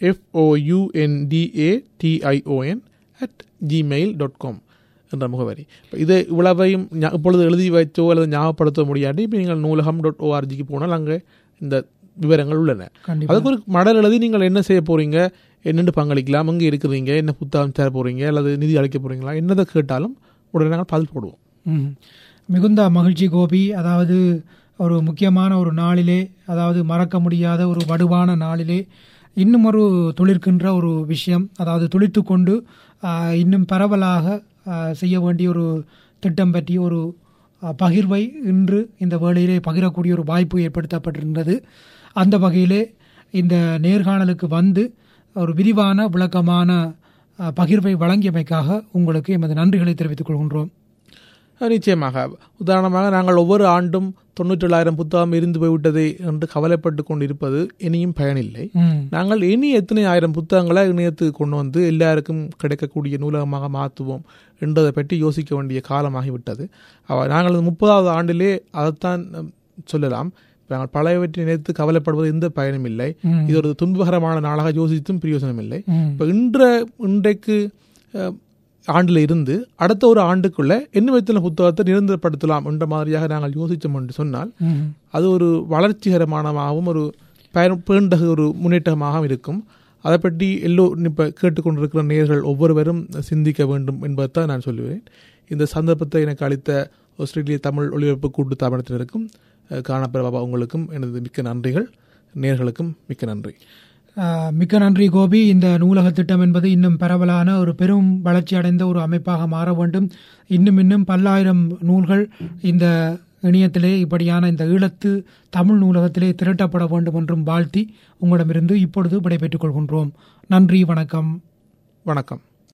F O U N D A T I O N at Gmail dot com என்ற முகவரி இப்ப இது இவ்வளவையும் ஞா- இப்பொழுது எழுதி வைச்சோ அல்லது ஞாபகப்படுத்த முடியாட்டி இப்போ நீங்கள் நூலகம் டாட் ஓஆர்ஜிக்கு போனால் அங்கே இந்த விவரங்கள் உள்ளன கண்டிப்பா அதுக்கு ஒரு மடல் எழுதி நீங்கள் என்ன செய்ய போறீங்க என்னென்று பங்களிக்கலாம் எங்கே இருக்கிறீங்க என்ன புத்தகம் தர போறீங்க அல்லது நிதி அளிக்க போறீங்களா என்னதை கேட்டாலும் உடனே நாங்கள் பதில் போடுவோம் ம். மிகுந்த மகிழ்ச்சி கோபி அதாவது ஒரு முக்கியமான ஒரு நாளிலே அதாவது மறக்க முடியாத ஒரு வடுவான நாளிலே இன்னும் ஒரு துளிர்க்கின்ற ஒரு விஷயம் அதாவது துளிர்த்து கொண்டு ஆஹ், இன்னும் பரவலாக ஆஹ், செய்ய வேண்டிய ஒரு திட்டம் பற்றி ஒரு ஆஹ், பகிர்வை இன்று இந்த வேளையிலே பகிரக்கூடிய ஒரு வாய்ப்பு ஏற்படுத்தப்பட்டிருந்தது அந்த வகையிலே இந்த நேர்காணலுக்கு வந்து ஒரு விரிவான விளக்கமான ஆஹ், பகிர்வை வழங்கியமைக்காக உங்களுக்கு எமது நன்றிகளை தெரிவித்துக் கொள்கின்றோம் அஹ் நிச்சயமாக உதாரணமாக நாங்கள் ஒவ்வொரு ஆண்டும் தொண்ணூற்றேழாயிரம் புத்தகம் இருந்து போய்விட்டது என்று கவலைப்பட்டு கொண்டு இருப்பது இனியும் பயனில்லை ம் நாங்கள் இனி எத்தனை ஆயிரம் புத்தகங்களை இணையத்துக்கு கொண்டு வந்து எல்லாருக்கும் கிடைக்கக்கூடிய நூலகமாக மாற்றுவோம் என்றதை பற்றி யோசிக்க வேண்டிய காலமாகிவிட்டது அவ- நாங்கள் இந்த முப்பதாவது ஆண்டிலே அதைத்தான் ம், சொல்லலாம் நாங்கள் பழையவற்றை நினைத்து கவலைப்படுவது எந்த பயனும் இல்லை ம். இது ஒரு துன்பகரமான நாளாக யோசித்தும் பிரயோசனம் இல்லை ம். இப்போ இன்ற இன்றைக்கு அஹ், ஆண்டுல இருந்து அடுத்த ஒரு ஆண்டுக்குள்ள இன்னும் எத்தனை புத்தகத்தை நிரந்தரப்படுத்தலாம் என்ற மாதிரியாக நாங்கள் யோசித்தோம் என்று சொன்னால் ம். அது ஒரு வளர்ச்சிகரமானமாகவும் ஒரு பயன் பேண்டக ஒரு முன்னேற்றமாகவும் இருக்கும் அதை பற்றி எல்லோ இப்போ கேட்டுக்கொண்டிருக்கிற நேயர்கள் ஒவ்வொருவரும் சிந்திக்க வேண்டும் என்பதைத்தான் நான் சொல்லுவேன் இந்த சந்தர்ப்பத்தை எனக்கு அளித்த ஆஸ்திரேலிய தமிழ் ஒளிபரப்பு கூட்டு தாபனத்தினருக்கும் அஹ், காணப்பெற பாபா உங்களுக்கும் எனது மிக்க நன்றிகள் நேயர்களுக்கும் மிக்க நன்றி ஆஹ், மிக்க நன்றி கோபி இந்த நூலக திட்டம் என்பது இன்னும் பரவலான ஒரு பெரும் வளர்ச்சி அடைந்த ஒரு அமைப்பாக மாற வேண்டும் இன்னும் இன்னும் பல்லாயிரம் நூல்கள் இந்த இணையத்திலே இப்படியான இந்த ஈழத்து தமிழ் நூலகத்திலே திரட்டப்பட வேண்டும் என்றும் வாழ்த்தி உங்களிடமிருந்து இப்பொழுது விடைபெற்றுக் கொள்கின்றோம் நன்றி வணக்கம் வணக்கம்